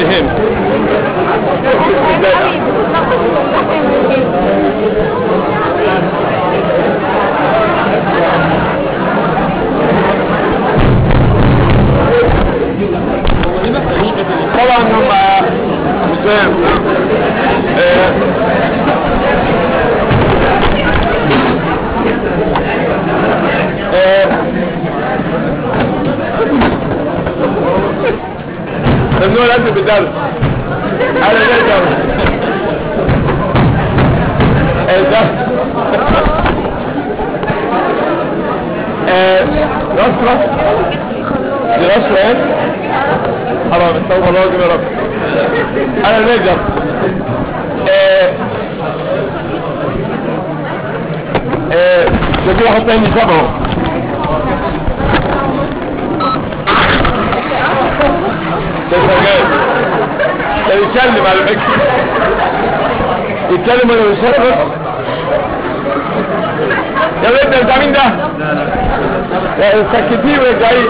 يهم طبعا هم مش فاهم آه، آه، ممنوع لازم بالدرس على ذلك الدرس آه، رسمة دي رسمة ايه؟ حرام استغفر الله العظيم يا رب انا الرجل آه، آه، شوفي واحد تاني شبهه ده شغال ده بيتكلم على فكرة يتكلم ولا بيشرب يا بنت انت مين ده؟ يا سكتيه ورجعيه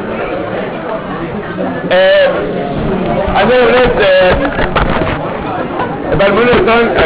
آه، عندنا ولاد آه، بالمونة تانك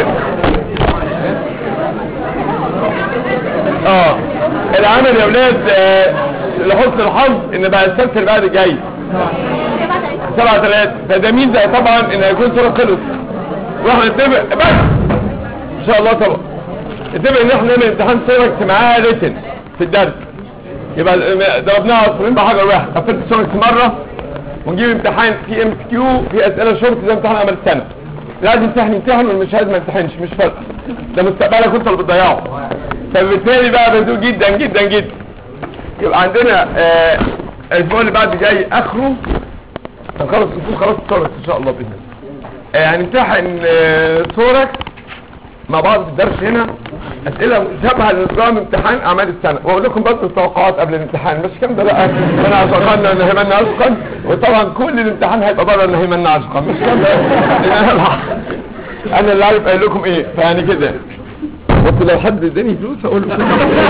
اه العمل يا ولاد آه، لحسن الحظ ان بقى السبت اللي بعد جاي سبعة ثلاثة فده مين ده طبعا ان هيكون صورة خلص واحنا نتفق بس ان شاء الله طبعا نتفق ان احنا نعمل امتحان صورة معاه ريتن في الدرس يبقى ال- ضربناها عصفورين بحجر واحد قفلت صورة مرة ونجيب امتحان في ام كيو في اسئله شورت زي امتحان عمل السنه لازم يمتحن يمتحن واللي مش عايز ما يمتحنش مش فارقه ده مستقبلك انت اللي بتضيعه فبالتالي بقى بهدوء جدا جدا جدا يبقى عندنا آه، الاسبوع اللي بعد جاي اخره هنخلص نكون خلاص الثوركس ان شاء الله باذن الله آه، هنمتحن آه، ثوركس مع بعض في الدرس هنا اسئله شبه لنظام امتحان اعمال السنه واقول لكم بس التوقعات قبل الامتحان مش كام ده بقى انا اتوقعنا ان هيمنا عشقا وطبعا كل الامتحان هيبقى بره ان هيمنا عشقا مش كام ده لأن انا اللي- انا اللي عارف قايل لكم ايه فيعني كده بس لو حد اداني فلوس اقول له كده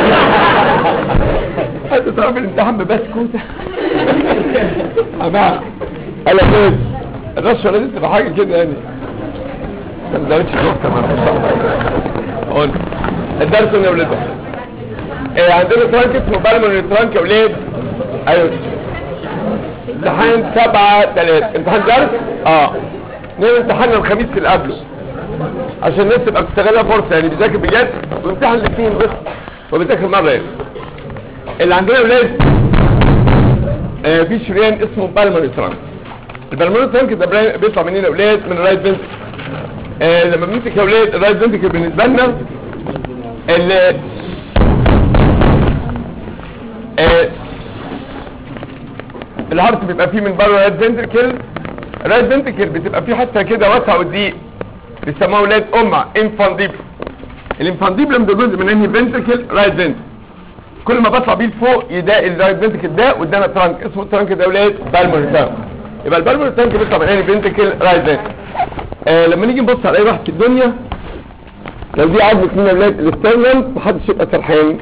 حد طلب الامتحان ببسكوته انا انا كده الرشوه لازم تبقى حاجه كده يعني سندوتش كفته ما شاء الله قول الدرس يا ولاد إيه عندنا ترانك اسمه بالمونري ترانك يا ولاد ايوه امتحان سبعة تلاتة امتحان درس اه نعمل امتحاننا الخميس اللي قبله عشان الناس تبقى بتستغلها فرصة يعني بيذاكر بجد وامتحن الاثنين بس وبيذاكر مرة يعني اللي عندنا يا ولاد آه في شريان اسمه بالمونري ترانك البالمونري ترانك ده برا- بيطلع منين يا ولاد من الرايت فينتريكل آه لما بنمسك يا ولاد الرايت فينتريكل بالنسبه لنا ال آه الهارت بيبقى فيه من بره الرايت فينتريكل الرايت فينتريكل بتبقى فيه حتى كده واسعه وضيق بيسموها ولاد امع انفانديبل الانفانديبلم ده جزء من انهي فينتريكل رايت فينتريكل كل ما بطلع بيه لفوق يضايق الرايت فينتريكل ده قدامنا ترانك اسمه الترانك ده يا ولاد بالمونري ترانك يبقى البالمونري ترانك بيطلع من انهي فينتريكل رايت فينتريكل آه لما نيجي نبص على اي واحد في الدنيا لو دي عظمة من اولاد الاسترنال محدش يبقى سرحان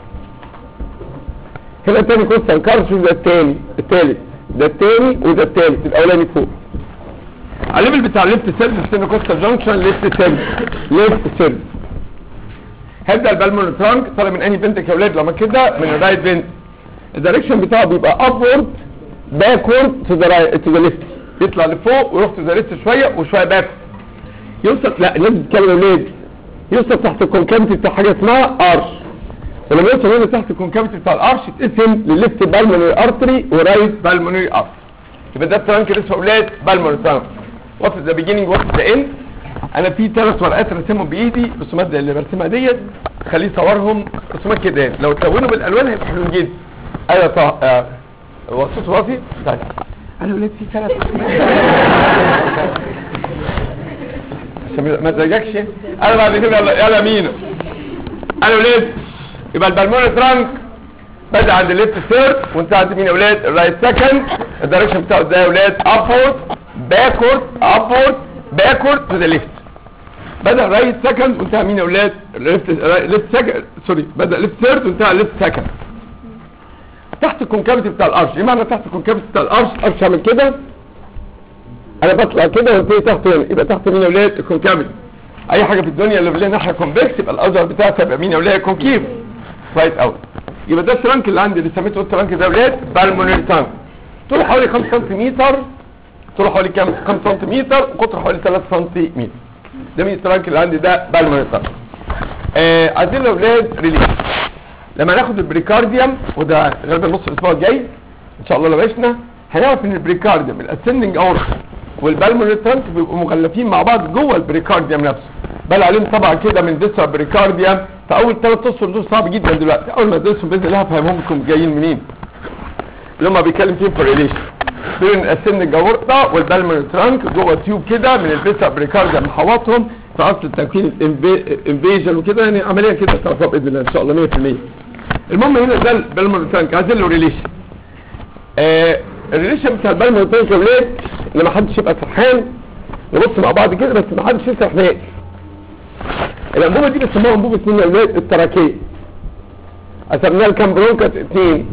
هنا التاني كوستال كارشو ده التاني التالت ده التاني وده التالت الاولاني فوق على الليفل بتاع الليفت سيرفس سيرفس كوستال جانكشن ليفت سيرفس ليفت سيرفس هبدا البالمون ترانك طالع من انهي بنتك يا اولاد لما كده من الرايت بنت الدايركشن بتاعه بيبقى ابورد باكورد تو ذا رايت تو ذا ليفت يطلع لفوق ويروح تو ذا ليفت شويه وشويه باك يوصل لا لازم تتكلم يا اولاد يوصل تحت الكونكافيتي بتاع حاجه اسمها ارش ولما يوصل هنا تحت الكونكافيتي بتاع الارش يتقسم لليفت بالمونري ارتري ورايت بالمونري ارتري يبقى ده الترانك اللي اسمه اولاد بالمونري ترانك وات ذا بيجيننج وات ذا اند انا في ثلاث ورقات رسمهم بايدي رسومات زي اللي برسمها ديت خليه يصورهم رسومات كده لو تلونوا بالالوان هيبقى حلوين جدا ايوه طه آه. هو الصوت واطي طيب انا ولاد في ثلاث عشان ما تزعجكش انا بعد كده يلا يلا مين انا ولاد يبقى البلمونري ترانك بدا عند الليفت ثيرد وانت عند مين يا ولاد الرايت سكند الدايركشن بتاعه ده يا ولاد ابورد باكورد ابورد باكورد تو ذا ليفت بدا رايت سكند وانتهى مين يا ولاد ليفت ليفت سكند سوري بدا ليفت ثيرد وانتهى ليفت سكند تحت الكونكافيتي بتاع الارش ايه معنى تحت الكونكافيتي بتاع الارش الارش عامل كده انا بطلع كده وانتهي تحت هنا يبقى تحت مين يا ولاد الكونكافيتي اي حاجه في الدنيا اللي لها ناحيه كونفكس يبقى الاظهر بتاعتها يبقى مين يا ولاد كونكيف كويس قوي يبقى ده الترانك اللي عندي اللي سميته الترانك ده يا ولاد بالمونري ترانك طوله حوالي 5 سم طوله حوالي كام 5 سم وقطره حوالي 3 سم ده مين الترانك اللي عندي ده بالمونري ترانك آه عايزين يا ولاد ريليس لما ناخد البريكارديوم وده غالبا نص الاسبوع الجاي ان شاء الله لو عشنا هنعرف ان البريكارديوم الاسندنج اورت والبالمونري ترانك بيبقوا مغلفين مع بعض جوه البريكارديوم نفسه بل عليهم طبعا كده من ديسرا بريكارديوم فاول ثلاث اشهر دول صعب جدا دلوقتي اول ما تدرسهم باذن الله هفهمهم لكم جايين منين اللي هم بيتكلم فيهم في ريليشن بين الاسندنج اورتا والبالمونري ترانك جوه تيوب كده من الديسرا بريكارديوم محوطهم في اصل تكوين الانفيجن وكده يعني عمليه كده تعرفوها باذن الله ان شاء الله 100% المهم هنا ده البالمونري ترانك عايزين له ريليشن آه الريليشن بتاع البالمونري ترانك يا ولاد ان ما حدش يبقى سرحان نبص مع بعض كده بس ما حدش يسرح نهائي الانبوبه دي بيسموها انبوبه مين يا ولاد التراكيه قسمناها لكام برونكس اتنين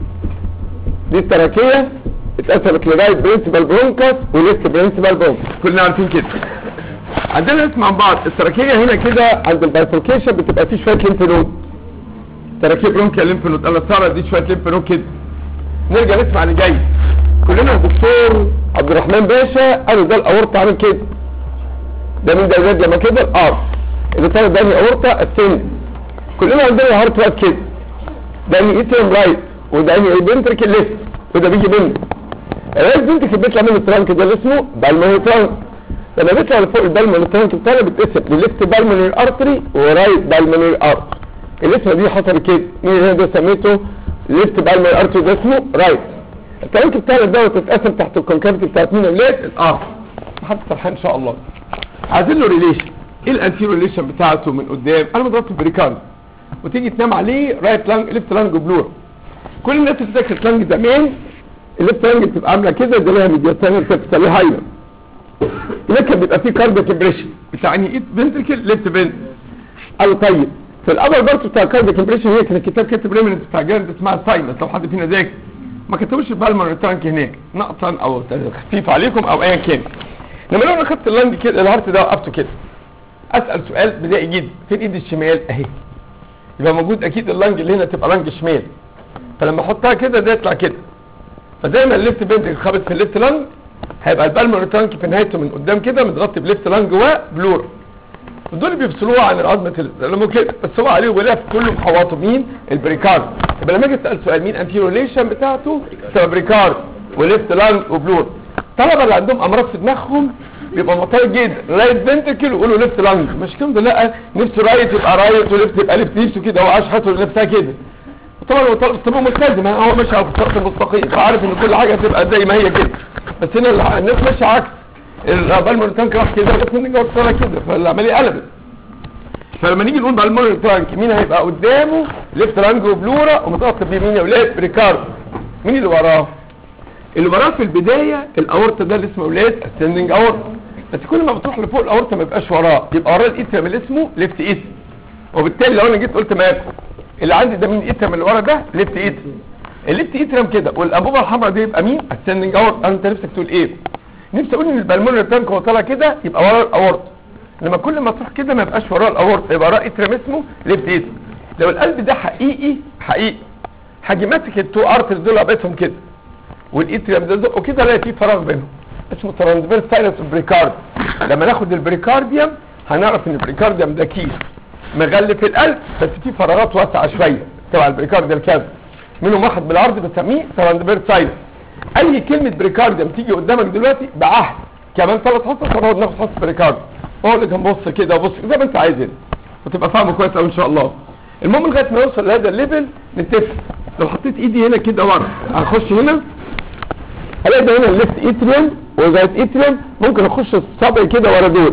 دي التراكيه اتقسمت لرايت برنسبال برونكس وليفت برنسبال برونكس كلنا عارفين كده عندنا نسمع عن بعض التراكيه هنا كده عند البايفوركيشن بتبقى فيه شويه ليمف نود تراكيه برونكيا ليمف نود انا صار دي شويه ليمف نود كده نرجع نسمع اللي جاي كلنا الدكتور عبد الرحمن باشا قالوا ده الاورطه عامل كده ده من ده لما كده الار اللي طالع ده اورطه السن كلنا عندنا هارت وات كده ده اني ايترم رايت وده اني بنترك ليفت وده بيجي منه الرايت بنترك بيطلع منه الترانك ده اللي اسمه بالمونري ترانك لما بيطلع لفوق البالمونري ترانك بتاعنا بيتقسم لليفت بالمونري ارتري ورايت بالمونري ارتري الاسم دي حصل كده مين هنا ده سميته ليفت بالمونري ارتري ده اسمه رايت الترانك بتاعنا دوت اتقسم تحت الكونكافيتي بتاعت مين اولاد الار محدش سرحان ان شاء الله عايزين له ريليشن ايه الانتيرو ريليشن بتاعته من قدام انا مضغط البريكارد وتيجي تنام عليه رايت لانج ليفت لانج بلور كل الناس بتذاكر لانج زمان الليفت لانج بتبقى عامله كده ده لها ميدياتان بتسميها هايلر لكن بيبقى فيه كارب كمبريشن بتاعني ايد فنتركل ليفت فنت قالوا طيب في الابر بارت بتاع الكارب كمبريشن هي كان الكتاب كاتب ريمنت بتاع جارد اسمها ساينس لو حد فينا ذاكر ما كتبوش البالمر تانك هناك نقصا او خفيف عليكم او ايا كان لما لو انا خدت اللانج كده الهارت ده وقفته كده اسال سؤال بدائي جدا فين ايد الشمال اهي يبقى موجود اكيد اللانج اللي هنا تبقى لانج شمال فلما احطها كده ده يطلع كده فزي ما الليفت بنت خابط في الليفت لانج هيبقى البالمر تانك في نهايته من قدام كده متغطي بليفت لانج وبلور ودول بيفصلوها عن العظمه لما كده بس هو عليه غلاف كله محوطه مين البريكارد يبقى لما اجي اسال سؤال مين انتيروليشن بتاعته تبقى بريكارد وليفت لانج وبلور الطلبه اللي عندهم امراض في دماغهم بيبقى معترض جدا رايت فنتركل ويقولوا ليفت لانج مش كده لا نفسه رايت يبقى رايت وليفت يبقى ليفت نفسه كده هو عايش حياته لنفسها كده طبعا هو طالب طب ملتزم هو ماشي على الخط المستقيم فعارف ان كل حاجه هتبقى زي ما هي كده بس هنا الناس ماشيه عكس البالمر تانك راح كده بس النجار طلع كده فالعمليه قلبت فلما نيجي نقول بالمر تانك مين هيبقى قدامه ليفت لانج وبلورا ومتغطى بيمين يا ولاد بريكارد مين اللي وراه اللي وراه في البدايه الاورطه ده اللي اسمه ولاد اسندنج اورطه بس كل ما بتروح لفوق الاورطه ما يبقاش وراه يبقى وراه الاترم اللي اسمه ليفت ايت وبالتالي لو انا جيت قلت معاكم اللي عندي ده مين اترم اللي ورا ده ليفت ايت الليفت اترم كده والانبوبه الحمراء دي يبقى مين اسندنج اورطه انت نفسك تقول ايه نفسي اقول ان البلمونري تانك هو طالع كده يبقى ورا الاورطه لما كل ما تروح كده ما يبقاش وراه الاورطه يبقى وراه اترم اسمه ليفت ايت لو القلب ده حقيقي حقيقي هاجي ماسك التو ارترز دول ابقيتهم كده والاتريم ده زقه كده الاقي فيه فراغ بينهم اسمه ترانسفيرس سايلنس بريكارد لما ناخد البريكارديوم هنعرف ان البريكارديوم ده كيس مغلف القلب بس فيه فراغات واسعه شويه تبع البريكارد الكاز منهم واحد بالعرض بسميه ترانسفيرس سايلنس اي كلمه بريكارديوم تيجي قدامك دلوقتي بعهد كمان ثلاث حصص هنقعد ناخد حصه بريكارد اقول لك هنبص كده وبص زي ما انت عايز هنا وتبقى فاهمه كويس قوي ان شاء الله المهم لغايه ما يوصل لهذا الليفل نتفق لو حطيت ايدي هنا كده ورا هخش هنا هلاقي ده هنا الليفت اتريوم وزايت اتريوم ممكن اخش صبعي كده ورا دول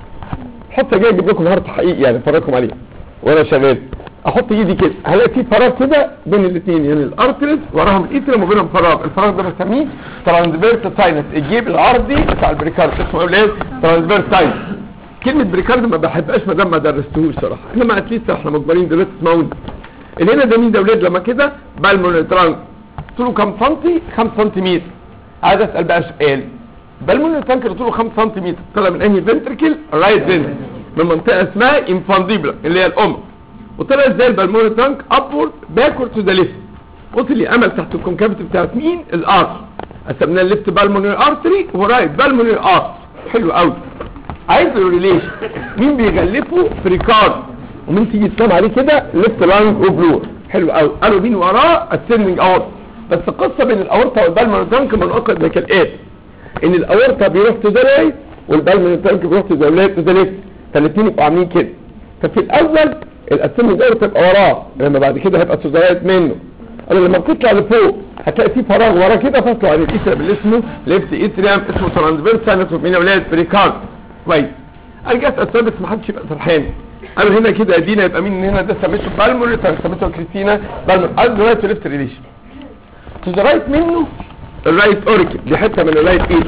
حتى جاي اجيب لكم هارت حقيقي يعني افرجكم عليه وانا شغال احط ايدي كده هلاقي في فراغ كده بين الاثنين يعني الارتريز وراهم الاتريوم وبينهم فراغ الفراغ ده بسميه ترانسفيرس ساينس الجيب العرضي بتاع البريكارد اسمه ايه ايه ترانسفيرس ساينس كلمة بريكارد ما بحبهاش ما دام ما درستهوش صراحة انما اتليست احنا مجبرين دلوقتي تسمعوني اللي هنا ده مين ده ولاد لما كده بالمونري ترانك طوله كام سنتي 5 سنتيمتر عايز اسال بقى سؤال بالمونري تانك اللي طوله 5 سم طلع من انهي فنتركل رايت فنتركل من منطقه اسمها انفانديبلا اللي هي الام وطلع ازاي البالمونري تانك ابورد باكورد تو ذا ليفت وصل يعمل تحت الكونكافيتي بتاعت مين الارتر قسمناه الليفت بالمونري ارتري ورايت بالمونري ارتري حلو قوي عايز له ريليشن مين بيغلفه بريكارد ومين تيجي تسلم عليه كده ليفت لانج وبلور حلو قوي قالوا مين وراه السيرنج اورتا بس القصه بين الاورتا والبالمونري تانك منعقد زي كالاتي ان الاورتا بيروح تو ذا رايت والبالمونري تانك بيروح تو ذا ليفت تو ذا ليفت فالاثنين يبقوا عاملين كده ففي الاول الاسيرنج اورتا تبقى وراه لما بعد كده هيبقى تو ذا رايت منه قالوا لما بتطلع لفوق هتلاقي في فراغ ورا كده فاصله عن الاتريم اللي اسمه ليفت اتريم اسمه ترانسفيرس ساينس اوف مين اولاد بريكارد كويس انا جت اسباب بس ما حدش يبقى سرحان قالوا هنا كده ادينا يبقى مين هنا ده سميته بالمونري سميته كريستينا بالمونري قالوا رايت وليفت ريليشن تو ذا رايت منه الرايت اوركل دي حته من الرايت ايد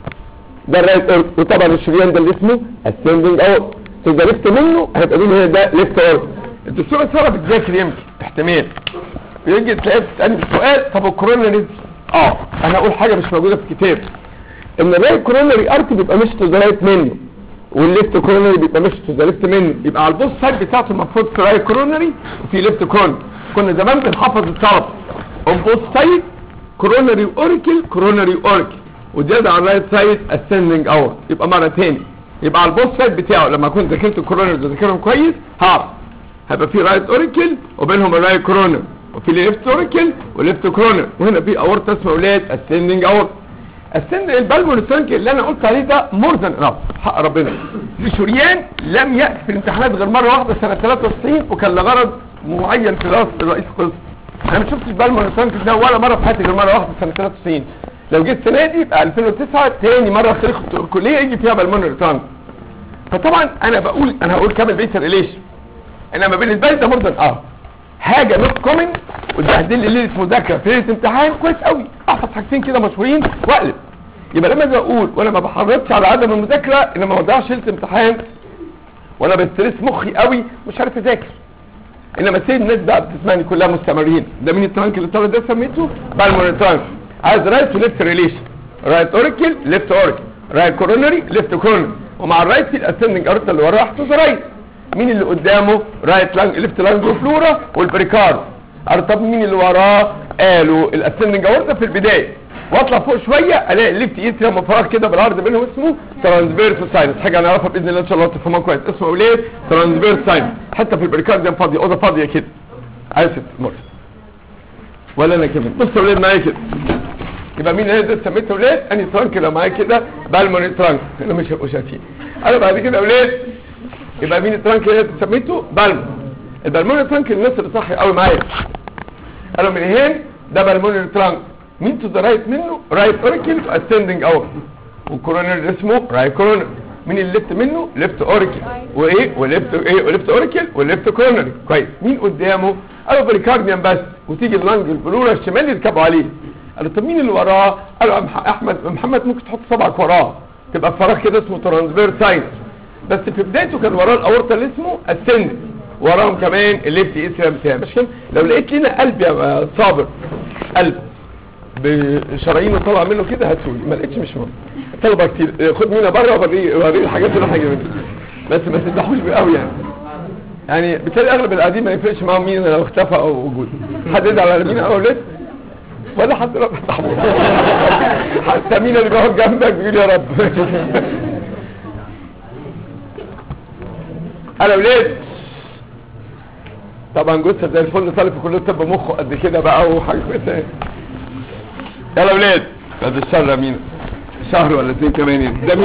ده الرايت اوركل وطبعا الشريان ده اللي اسمه اسندنج اوت تو ذا ليفت منه هيبقى مين هنا ده ليفت اوركل الدكتوره ساره بتذاكر يمكن احتمال يجي تلاقي بتسالني سؤال طب الكورونري اه انا اقول حاجه مش موجوده في الكتاب ان الرايت كورونري ارت بيبقى مش تو ذا رايت منه والليفت كورونري بيبقى مش تو ذا ليفت منه يبقى على البوست سايد بتاعته المفروض في رايت كورونري وفي ليفت كورونري كنا زمان بنحفظ الطلب اون بوست سايد كورونري اوريكل كورونري اوريكل وزياده على الرايت سايد اسندنج اوت يبقى مره تاني يبقى على البوست سايد بتاعه لما اكون ذاكرت الكورونري وذاكرهم كويس هعرف هيبقى في رايت اوريكل وبينهم الرايت كورونري وفي ليفت اوريكل وليفت كرونر وهنا في اورتا اسمه اولاد اسندنج اورتا السن البالمون ترانك اللي انا قلت عليه ده مور ذان انف حق ربنا لشريان لم ياتي في الامتحانات غير مره واحده سنه 93 وكان لغرض معين في راس الرئيس القسم انا ما شفتش بالمون ترانك ده ولا مره في حياتي غير مره واحده سنه 93 لو جيت السنه دي يبقى 2009 تاني مره في تاريخ الكليه يجي فيها بالمون ترانك فطبعا انا بقول انا هقول كامل بيت ريليشن انما بالنسبه لي ده مور ذان اه حاجه نوت كومن وتبهدل لي ليله مذاكره في ليله امتحان كويس قوي احفظ حاجتين كده مشهورين واقلب يبقى لما اجي اقول وانا ما بحرضش على عدم المذاكره ان ما وضعش ليله امتحان وانا بستريس مخي قوي مش عارف اذاكر انما سيد الناس بقى بتسمعني كلها مستمرين ده مين الترانك اللي طلع ده سميته بالمون ترانك عايز رايت وليفت ريليشن رايت اوريكل ليفت اوريكل رايت كورونري ليفت كورونري ومع الرايت في الاسندنج ارتا اللي وراه احسن رايت مين اللي قدامه رايت لانج ليفت لانج فلورا والبريكارد قال طب مين اللي وراه قالوا الاسندنج اورتا في البدايه واطلع فوق شويه الاقي الليفت ايد لما فراغ كده بالعرض بينهم اسمه ترانسفيرس ساينس حاجه هنعرفها باذن الله ان شاء الله تفهموها كويس اسمه اولاد ترانسفيرس ساينس حتى في البريكارديوم فاضيه اوضه فاضيه كده عايز تمر ولا انا كمان بص يا اولاد معايا كده يبقى مين اللي ده سميته اولاد اني ترانك لو معايا كده بالموني ترانك انا مش هبقوا شايفين انا بعد كده اولاد يبقى مين الترانك اللي سميته بالمون البالموني ترانك الناس اللي صح قوي معايا قالوا من هنا ده بالموني ترانك مين تو ذا رايت منه رايت اوريكل اسندنج اوت والكورونر اسمه رايت كورونر مين اللي ليفت منه ليفت اوريكل وايه وليفت ايه وليفت اوريكل وليفت كورونر كويس مين قدامه قالوا بريكارديان بس وتيجي اللانج البلورا الشمال يركبوا عليه قالوا طب مين اللي وراه قالوا احمد محمد ممكن تحط صبعك وراه تبقى فراغ كده اسمه ترانسفير ساينس بس في بدايته كان وراه الاورطه اللي اسمه اسند وراهم كمان الليفت اسرام بتاعي مش كده لو لقيت لنا قلب يا صابر قلب بشرايينه طالع منه كده هاتولي ما لقيتش مش مهم طلبه كتير خد مينا بره ووريه وريه الحاجات اللي حاجه منها بس ما تذبحوش بيه قوي يعني يعني بالتالي اغلب القاعدين ما يفرقش معاهم مين لو اختفى او وجود حد يزعل على مين او لسه ولا حد رب حتى مين اللي بيقعد جنبك بيقول يا رب انا ولاد طبعا جثه زي الفل طالب في كليه الطب مخه قد كده بقى وحاجه كويسه يلا ولاد بعد الشهر مين شهر ولا اتنين كمان يعني ده مين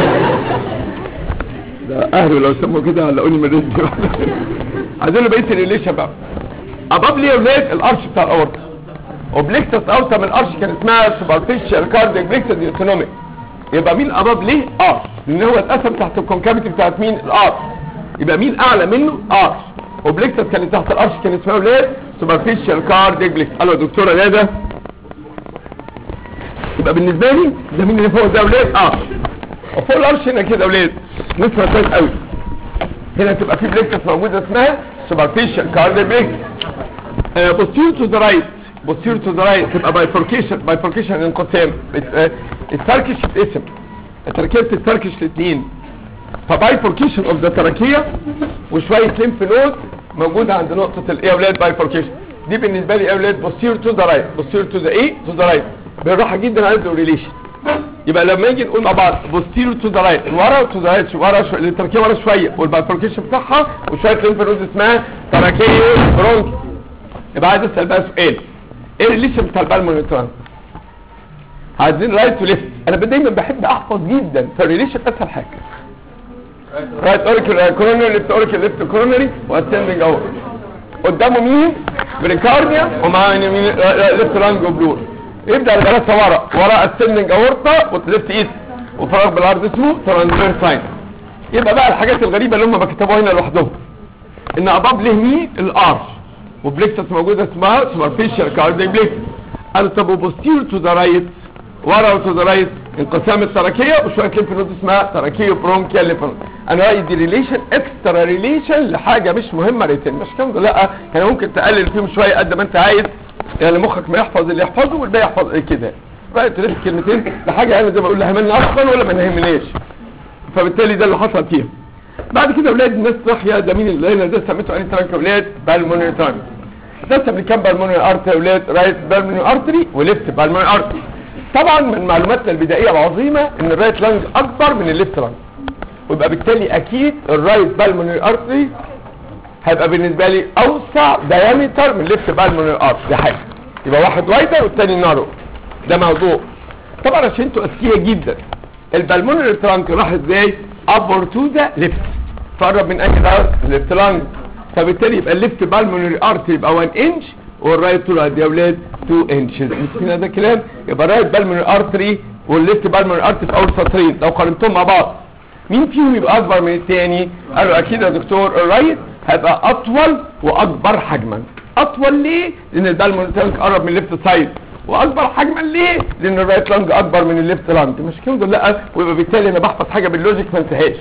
ده اهله لو سموا كده علقوني من رزقي عايزين بقيه الريليشن بقى اباب ليه يا ولاد الارش بتاع الاورطه وبليكتس اوتا من الارش كان اسمها سوبرفيشال كاردياك بليكتس ايكونوميك يبقى مين اباب ليه ارش لان هو اتقسم تحت الكونكافيتي بتاعت مين الارش يبقى مين اعلى منه ارش وبليكتس كانت تحت الارش كان اسمها ولاد سوبرفيشال كاردياك بليكتس قالوا يا دكتوره ندى يبقى بالنسبه لي ده مين اللي فوق ده ولاد ارش وفوق الارش هنا كده ولاد نسمع كويس قوي هنا تبقى في بليكتس موجوده اسمها سوبرفيشال كاردياك بليكتس بوستيريور تو ذا رايت بوستيريور تو ذا رايت تبقى بايفوركيشن بايفوركيشن انقسام بت- آه، التركش تتقسم التركيه بتتركش لاثنين فبايفوركيشن اوف ذا تراكيه وشويه ليمف نود موجوده عند نقطه الايه يا اولاد بايفوركيشن دي بالنسبه لي يا اولاد بوستيريور تو ذا رايت بوستيريور تو ذا ايه تو ذا رايت بالراحه جدا عايز ريليشن يبقى لما يجي نقول مع بعض بوستيريور تو ذا رايت ورا تو ذا رايت ورا شويه التركيه ورا شويه والبايفوركيشن بتاعها وشويه ليمف نود اسمها تراكيه برونكي يبقى عايز اسال بقى سؤال ايه الريليشن بتاع البالمونيتران عايزين رايت وليفت انا دايما بحب احفظ جدا فالريليشن اسهل حاجه رايت اوريكل كورونري ليفت اوريكل ليفت كورونري واسندنج اور قدامه مين بريكارديا ومعاه يمين ليفت لانج وبلور يبدا الجلسه ورا ورا اسندنج اورتا وليفت ايست وفراغ بالعرض اسمه ترانسفيرساين يبقى بقى الحاجات الغريبه اللي هم بكتبوها هنا لوحدهم ان اباب له مين الارش وبليكسس موجوده اسمها سوبرفيشال كارديك بليكسس قالوا طب وبوستيريور تو ذا رايت ورا تو ذا رايت انقسام التراكيه وشويه ليمف نود اسمها تراكيه برونكيال ليمف نود انا رايي دي ريليشن اكسترا ريليشن لحاجه مش مهمه ريتين مش كده لا كان ممكن تقلل فيهم شويه قد ما انت عايز يعني مخك ما يحفظ اللي يحفظه والباقي يحفظ كده رايت تلف كلمتين لحاجه انا زي ما اقول لها همنا اصلا ولا ما نهمناش فبالتالي ده اللي حصل فيها بعد كده اولاد الناس صاحيه ده مين اللي هنا ده سميته اني ترانك اولاد بالمونري ترانك ده سمي كام بالمونري ارتري يا اولاد رايت بالمونري ارتري وليفت بالمونري ارتري طبعا من معلوماتنا البدائيه العظيمه ان الرايت لانج اكبر من الليفت لانج ويبقى بالتالي اكيد الرايت بالمونري ارتري هيبقى بالنسبه لي اوسع دايمتر من ليفت بالمونري ارتري دي حاجه يبقى واحد وايدر والتاني نارو ده موضوع طبعا عشان انتوا اذكياء جدا البالمونري ترانك راح ازاي ابور تو ذا ليفت تقرب من اي ده ليفت لانج فبالتالي يبقى الليفت بالمونري ارتري يبقى 1 انش والرايت تو يا اولاد 2 انشز مسكين هذا الكلام يبقى الرايت بالمونري ارتري والليفت بالمونري ارتري في اول سطرين لو قارنتهم مع بعض مين فيهم يبقى اكبر من الثاني قالوا اكيد يا دكتور الرايت هيبقى اطول واكبر حجما اطول ليه لان البالمونري تانك قرب من الليفت سايد واكبر حجما ليه لان الرايت لانج اكبر من الليفت لانج مش كده لا ويبقى بالتالي انا بحفظ حاجه باللوجيك ما انتهاش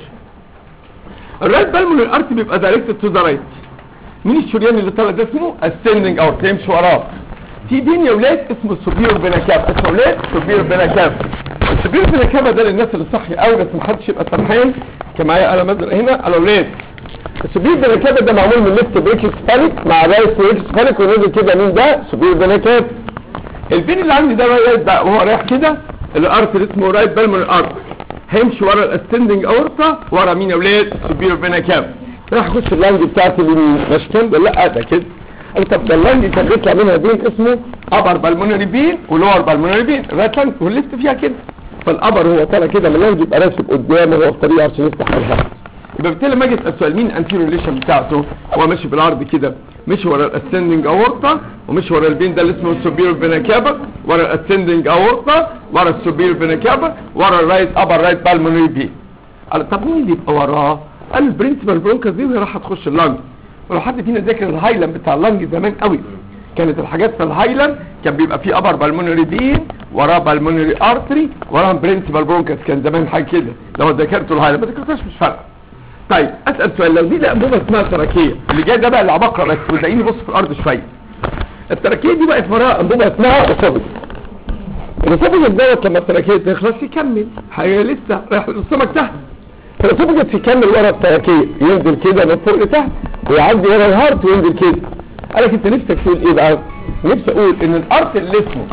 الرايت بالمونري ارتري بيبقى دايركتد تو ذا رايت مين الشريان اللي طالع ده اسمه ascending او تمشي وراه في بين يا ولاد اسمه السوبير بنكاب اسمه ولاد سوبير بنكاب السوبير بنكاب ده للناس اللي صحي قوي بس محدش يبقى سرحان كان معايا قلم ازرق هنا على ولاد السوبير بنكاب ده معمول من ليفت بريكس فالك مع رايت بريكس فالك ونزل كده مين ده سوبير بنكاب البين اللي عندي ده رايت ده وهو رايح كده الارت اللي اسمه رايت بالمون ارت هيمشي ورا الاسندنج اورتا ورا مين يا ولاد سوبير بنكاب راح اخش اللانج بتاعت اليمين مش كده لا ده كده قال طب ده اللانج كان بيطلع منها بين اسمه ابر بالمونري بين ولور بالمونري بين الرايت لانج والليفت فيها كده فالابر هو طالع كده من اللانج يبقى راسب قدام هو في طريقه عشان يفتح الهواء يبقى بالتالي لما اجي اسال سؤال مين انتيريور ريليشن بتاعته هو ماشي بالعرض كده مشي ورا الاسندنج اورتا ومشي ورا البين ده اللي اسمه السوبير فينا كابا ورا الاسندنج اورتا ورا السوبير فينا كابا ورا الرايت ابر رايت بالمونري بين قال طب مين اللي يبقى وراه قال البرنسبل برونكس دي وهي راح تخش اللنج ولو حد فينا ذاكر الهايلاند بتاع اللنج زمان قوي كانت الحاجات في الهايلاند كان بيبقى فيه ابر بالمونري بين وراه بالمونري ارتري وراه برنسبل برونكس كان زمان حاجه كده لو ذاكرتوا الهايلاند ما ذاكرتوش مش فارقه طيب اسال سؤال لو دي لا انبوبه اسمها تراكيه اللي جاي ده بقى اللي عبقرة بس وتلاقيني بص في الارض شويه التراكيه دي بقت وراها انبوبه اسمها اسوفيس الاسوفيس دوت لما التراكيه تخلص يكمل حاجه لسه رايح للسمك تحت فالاسوفيس يكمل ورا التراكيه ينزل كده من فوق لتحت ويعدي ورا الهارت وينزل كده قالك انت نفسك تقول ايه بقى نفسي اقول ان الارت اللي اسمه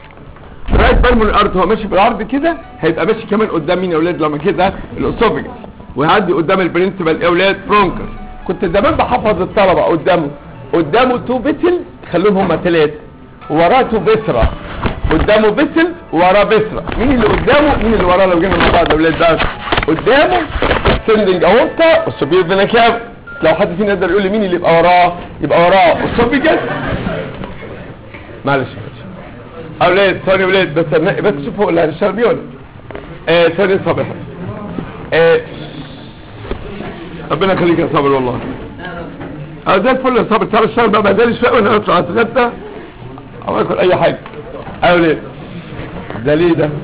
رايت بالمون الارت هو ماشي بالعرض كده هيبقى ماشي كمان قدام مين يا اولاد لما كده الاسوفيس ويعدي قدام البرنسبل اولاد برونكس كنت زمان بحفظ الطلبه قدامه قدامه تو بيتل خلوهم هما ثلاثه وراه تو بسرة قدامه بسل وراه بسرة مين اللي قدامه مين اللي وراه لو جينا مع بعض يا اولاد ده قدامه السندنج اورتا والسوبير فيناكاب لو حد فينا يقدر يقول لي مين اللي يبقى وراه يبقى وراه السوبيجاس معلش اولاد ثاني يا اولاد بس بس شوفوا اللي هنشتغل بيه ولا آه ثاني صباح آه ربنا يخليك يا صابر والله اه زي الفل يا صابر تعالى اشتغل بقى بدالي شويه وانا اطلع اتغدى او اكل اي حاجه ايوه ليه ده ليه ده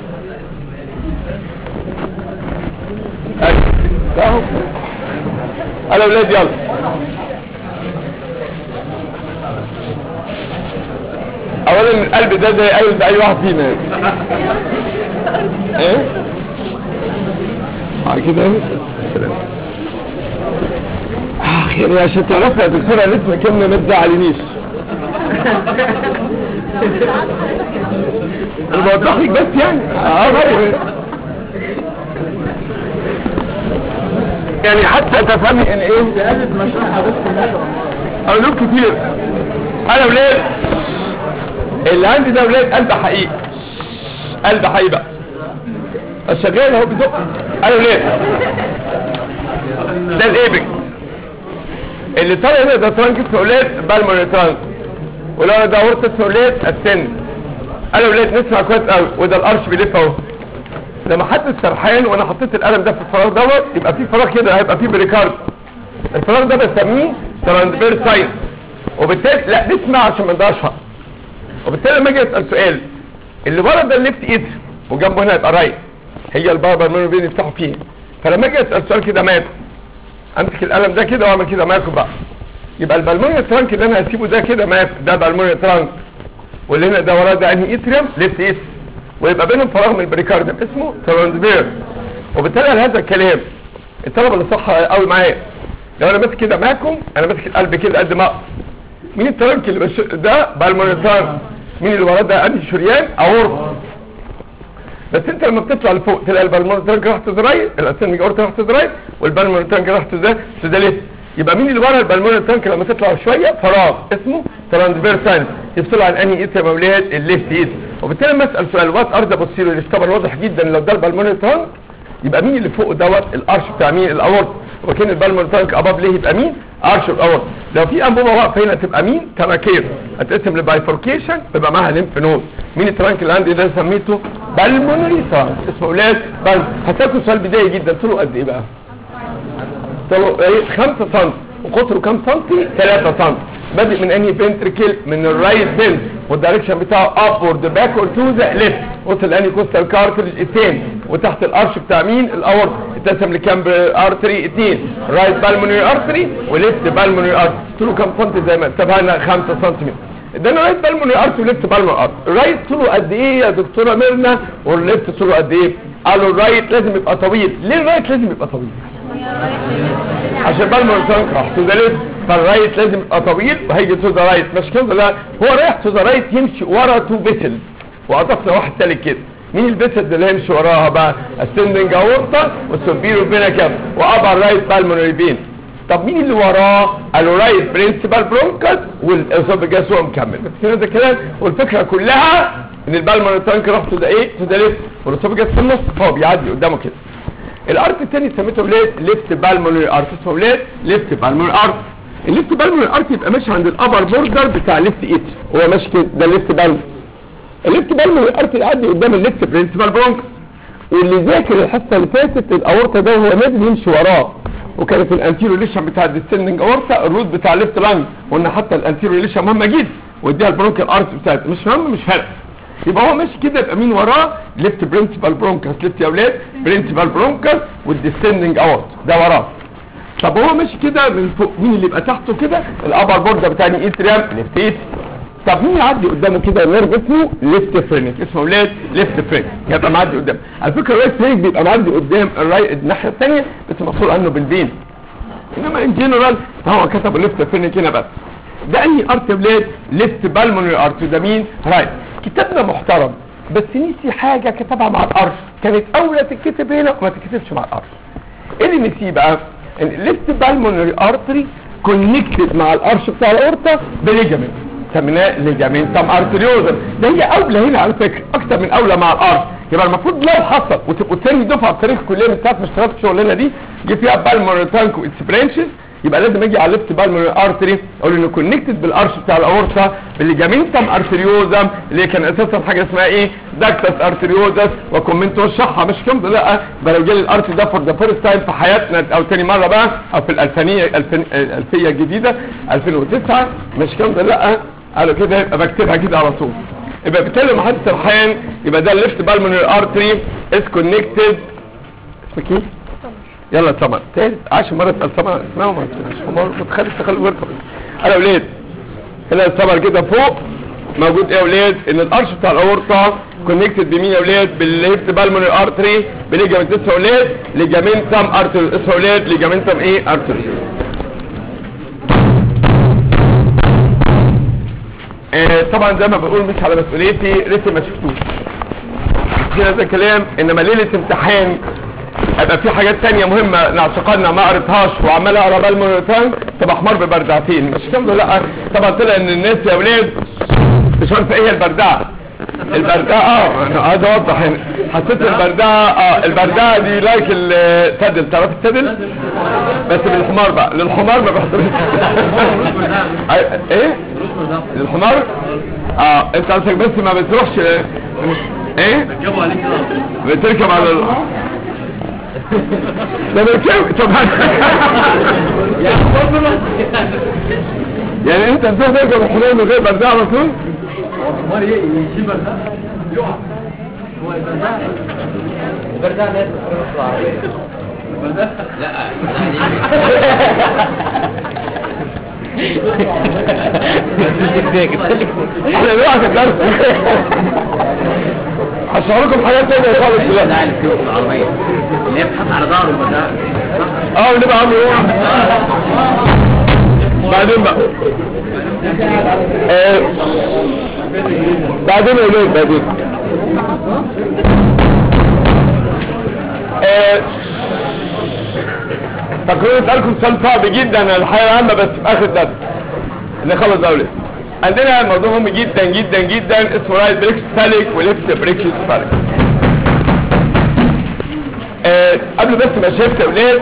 ايوه ده اهو يلا يا ولاد يلا اولا القلب ده زي قلب اي واحد فينا ايه بعد كده سلام اخيرا عشان تعرفها يا دكتوره لسه كنا ما تزعلنيش انا بوضح لك بس يعني اه طيب يعني حتى تفهمي ان ايه زيادة مشروع بس اقول كتير انا ولاد اللي عندي ده ولاد قلب حقيقي قلب حقيقي بقى الشغال اهو بيدق انا ولاد ده الايبك اللي طالع هنا ده ترانك اسمه ولاد بالموني ترانك ولو انا ده ورثة اسمه ولاد السن انا ولاد نسمع كويس قوي وده القرش بيلف اهو لما حد سرحان وانا حطيت القلم ده في الفراغ دوت يبقى في فراغ كده هيبقى فيه بريكارد الفراغ ده بسميه ترانسفير ساين وبالتالي لا نسمع عشان ما نضيعش وقت. وبالتالي لما اجي اسال سؤال اللي ورا ده الليفت ايد وجنبه هنا يبقى رايت هي الباربر منو بين يفتحوا فيه فلما اجي اسال سؤال كده ماكو امسك القلم ده كده واعمل كده ماكو بقى يبقى البلمونيا ترانك اللي انا هسيبه ده كده ماكو ده بالمونيا ترانك واللي هنا ده وراه ده انهي اتريوم ليفت ايد ويبقى بينهم فراغ من البريكارديوم اسمه ترانسفير وبالتالي على هذا الكلام الطلبه اللي صح قوي معايا لو انا ماسك كده معاكم انا ماسك القلب كده قد ما اقدر مين الترانك اللي بش... ده بالمونيا ترانك مين اللي وراه ده انهي شريان اورط بس انت لما بتطلع لفوق تلاقي البالمونيا ترانك راح تو ذا رايت الاسنج اورتا راح تو ذا رايت والبالمونيا ترانك راح تو ذا تو ذا ليفت يبقى مين اللي ورا البالمونيا ترانك لما تطلع شويه فراغ اسمه ترانسفير ساينس يفصل عن انهي ايد يا مولاد الليفت ايد وبالتالي لما اسال سؤال وات ار ذا بوستيريور طبعا واضح جدا لو ده البالمونيا ترانك يبقى مين اللي فوق دوت الارش بتاع مين الاورت وكان البالمونيا ترانك اباب ليه يبقى مين ارش الاورت لو في انبوبه واقفه هنا تبقى مين تراكير هتقسم لبايفوركيشن يبقى معاها ليمف نود مين الترانك اللي عندي ده سميته بالمونري ترانك اسمه اولاد بل هسالكم سؤال بدايه جدا طوله قد ايه بقى طوله ايه 5 سم وقطره كام سنتي 3 سم بادئ من انهي فنتركل من الرايت بنت والدايركشن بتاعه ابورد باكورد تو ذا ليفت وصل لاني كوستال كارتريج اثنين وتحت الارش بتاع مين الاورد اتقسم لكام ارتري اثنين رايت بالمونري ارتري وليفت بالمونري ارتري طوله كام سنتي زي ما اتفقنا 5 سم ده انا رايت بالمونري ارتري وليفت بالمونري ارتري الرايت طوله قد ايه يا دكتوره ميرنا والليفت طوله قد ايه قالوا الرايت لازم يبقى طويل ليه الرايت لازم يبقى طويل عشان بالمونري ترانك راح تو ذا ليفت فالرايت لازم يبقى طويل وهيجي تو ذا رايت مش كده لا هو رايح تو ذا رايت يمشي ورا تو فيسلز واضفنا واحد تالت كده مين الفيسلز اللي هيمشي وراها بقى السندنج اورتا والسوبيرو بينا كام وابر رايت بالمونري بين طب مين اللي وراه قالوا رايت برنسبال برونكس والاسوفجاس هو مكمل بس كده ده كلام والفكره كلها ان البالمونري ترانك راح تو ذا ايه تو ذا ليفت والاسوفجاس في النص هو بيعدي قدامه كده الارت الثاني سميته ولاد ليفت بالمونري ارت اسمه ولاد ليفت بالمونري ارت الليفت بالمونري ارت يبقى ماشي عند الابر بوردر بتاع الليفت ايت هو ماشي كده ده الليفت بالمونري الليفت بالمونري ارت يعدي قدام الليفت برنسبال برونكس واللي ذاكر الحصه اللي فاتت الاورطه ده وهو نازل يمشي وراه وكانت الانتيرو ليشن بتاع الديسندنج اورتا الروت بتاع الليفت لانج وان حتى الانتيرو ليشن مهمه جدا واديها البرونكال ارت بتاعت مش مهم مش فارق يبقى هو ماشي كده يبقى مين وراه ليفت برنسبال برونكس ليفت يا اولاد برنسبال برونكس والديسندنج اورت ده وراه طب هو ماشي كده من فوق مين اللي يبقى تحته كده الابر بورد بتاع الايتريام ليفت ايت طب مين يعدي قدامه كده نيرف اسمه ليفت فرينك اسمه ولاد ليفت فرينك يبقى معدي قدام على فكره الرايت فرينك بيبقى معدي قدام الرايت الناحيه الثانيه بس مفصول عنه بالبين انما ان جنرال هو كتب ليفت فرينك هنا بس ده انهي ارت ولاد ليفت بالمونري ارت ده مين رايت كتابنا محترم بس نسي حاجه كتبها مع الارش كانت اولى تتكتب هنا وما تتكتبش مع الارش ايه اللي نسيه بقى الليفت بالمونري ارتري كونكتد مع الارش بتاع الاورطه بليجامنت سميناه ليجامنتم ارتريوزم ده هي اولى هنا على فكره اكتر من اولى مع الارش يبقى المفروض لو حصل وتبقوا تاني دفعه في تاريخ الكليه من ساعه ما اشتغلت في الشغلانه دي جه فيها بالمونري تانك واتس برانشز يبقى لازم اجي على الليفت بالمونري ارتري اقول انه كونكتد بالارش بتاع الاورطه بالليجامنتم ارتريوزم اللي كان اساسا حاجه اسمها ايه داكتس ارتريوزس وكومنت وشرحها مش كده لا ده لو جالي الارت ده فور ذا فيرست تايم في حياتنا او تاني مره بقى او في الالفينيه الفين الالفيه الجديده 2009 مش كده لا قالوا كده يبقى بكتبها كده على طول يبقى بالتالي لما حد سرحان يبقى ده الليفت بالمونري ارتري از كونكتد اسمك ايه؟ يلا سمر تالت عشر مرة اسأل سمر اسمها وما تسمعش هم متخلي تخلي ورقة انا ولاد هنا السمر كده فوق موجود ايه يا ولاد ان الارش بتاع الاورطه كونكتد بمين يا ولاد بالليفت بالمونري ارتري بليجامنت اسمه يا ولاد ليجامنتم ارتري اسمه يا ولاد ليجامنتم ايه ارتري آه طبعا زي ما بقول مش على مسؤوليتي لسه ما شفتوش في هذا الكلام انما ليله امتحان هيبقى في حاجات تانية مهمة نعتقدنا ما قريتهاش وعمال اقرا بقى المونيتان تبقى حمار ببردعتين مش كامله لا طبعا طلع ان الناس يا ولاد مش عارفه ايه هي البردعه البردعه اه انا عايز اوضح هنا حسيت البردعه اه البردعه دي لايك التدل تعرف التدل بس بالحمار بقى للحمار ما بحضرش ايه للحمار اه انت قصدك بس ما بتروحش ايه جابوا عليك كده بتركب على ال... ده بركب طب يعني انت ازاي تركب الحمار من غير بردعه على طول امال ايه يشيل بردان يقع هو البردان البردان لازم تكون في العربيه البردان لا احنا بنلعب الدرس هشرح لكم حاجات تانية خالص دلوقتي في العربيه اللي هي بتحط على ظهره البردان اه ونبقى عامل ايه بعدين بقى آه، بعدين يا ولاد بعدين آه، فاكرين اسالكم سؤال صعب جدا عن الحياه العامه بس في اخر درس نخلص بقى ولاد عندنا موضوع مهم جدا جدا جدا اسمه رايت بريكس فاليك وليفت بريكس فاليك آه، قبل بس ما شفت يا ولاد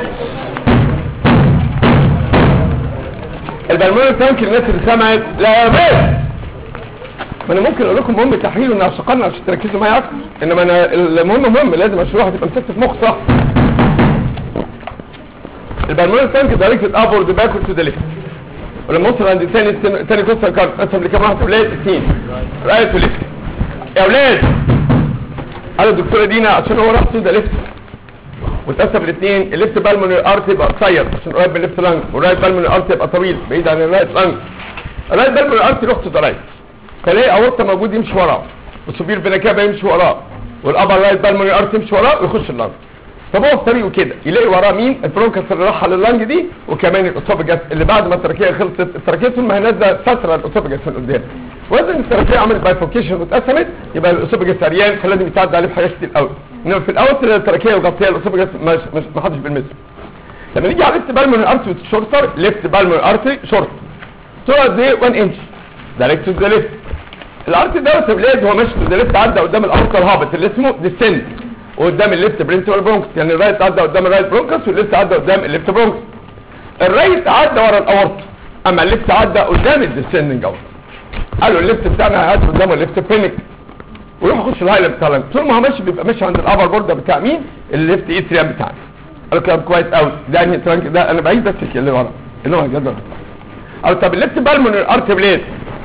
البلمونري تانك الناس اللي سمعت لا يا بيه ما انا ممكن اقول لكم مهم تحليل ان اعشقنا عشان تركزوا معايا اكتر انما انا المهم مهم لازم اشرحه تبقى مسكت في مخ صح البلمونري تانك دايركتد ابورد باكورد تو ذا ليفت ولما اوصل عند تاني تاني كوستال كارد قسم لكام واحد ولاد اثنين رايت وليفت يا اولاد قال الدكتوره دينا عشان هو راسه ده ليفت واتقسم الاثنين الليفت بالمونري ارت يبقى قصير عشان قريب من الليفت لانج والرايت بالمونري ارت يبقى طويل بعيد عن الرايت لانج الرايت بالمونري ارت رحت ده رايت فلاقي اورطه موجود يمشي وراه والسوبير فيناكابا يمشي وراه والابر رايت بالمونري ارت يمشي وراه ويخش اللانج طب هو في طريقه كده يلاقي وراه مين البرونكس اللي راح لللانج دي وكمان الاسوفجاس اللي بعد ما التراكيه خلصت التراكيه طول ما هي نازله ستره الاسوفجاس من قدام وزن التراكيه عملت بايفوكيشن واتقسمت يبقى الاسوفجاس عريان فلازم يتعدى عليه في حاجات كتير قوي انما في الاول تلاقي التراكيه مغطيه الاسوفجاس مش مش ما حدش بيلمسه لما نيجي على ليفت بالمونري ارتري شورتر ليفت بالمونري ارتري شورت طول قد ايه 1 انش دايركت تو ذا ليفت الارتري ده يا ولاد هو ماشي تو ذا ليفت عدى قدام الاورطه الهابط اللي اسمه ديسنت وقدام الليفت برنسبل برونكس يعني الرايت عدى قدام الرايت برونكس والليفت عدى قدام الليفت برونكس الرايت عدى ورا الاورطه اما الليفت عدى قدام الديسندنج اورطه قالوا الليفت بتاعنا هيعدي قدام الليفت بينك ويروح يخش الهايلاند بتاع اللنج. طول ما هو ماشي بيبقى ماشي عند الابر بورده بتاع مين الليفت ايتريام بتاعنا قالوا كلام كويس قوي ده انهي ترانك ده انا بعيد بس اللي ورا اللي هو الجدول قالوا طب الليفت بالمونري ارت بليد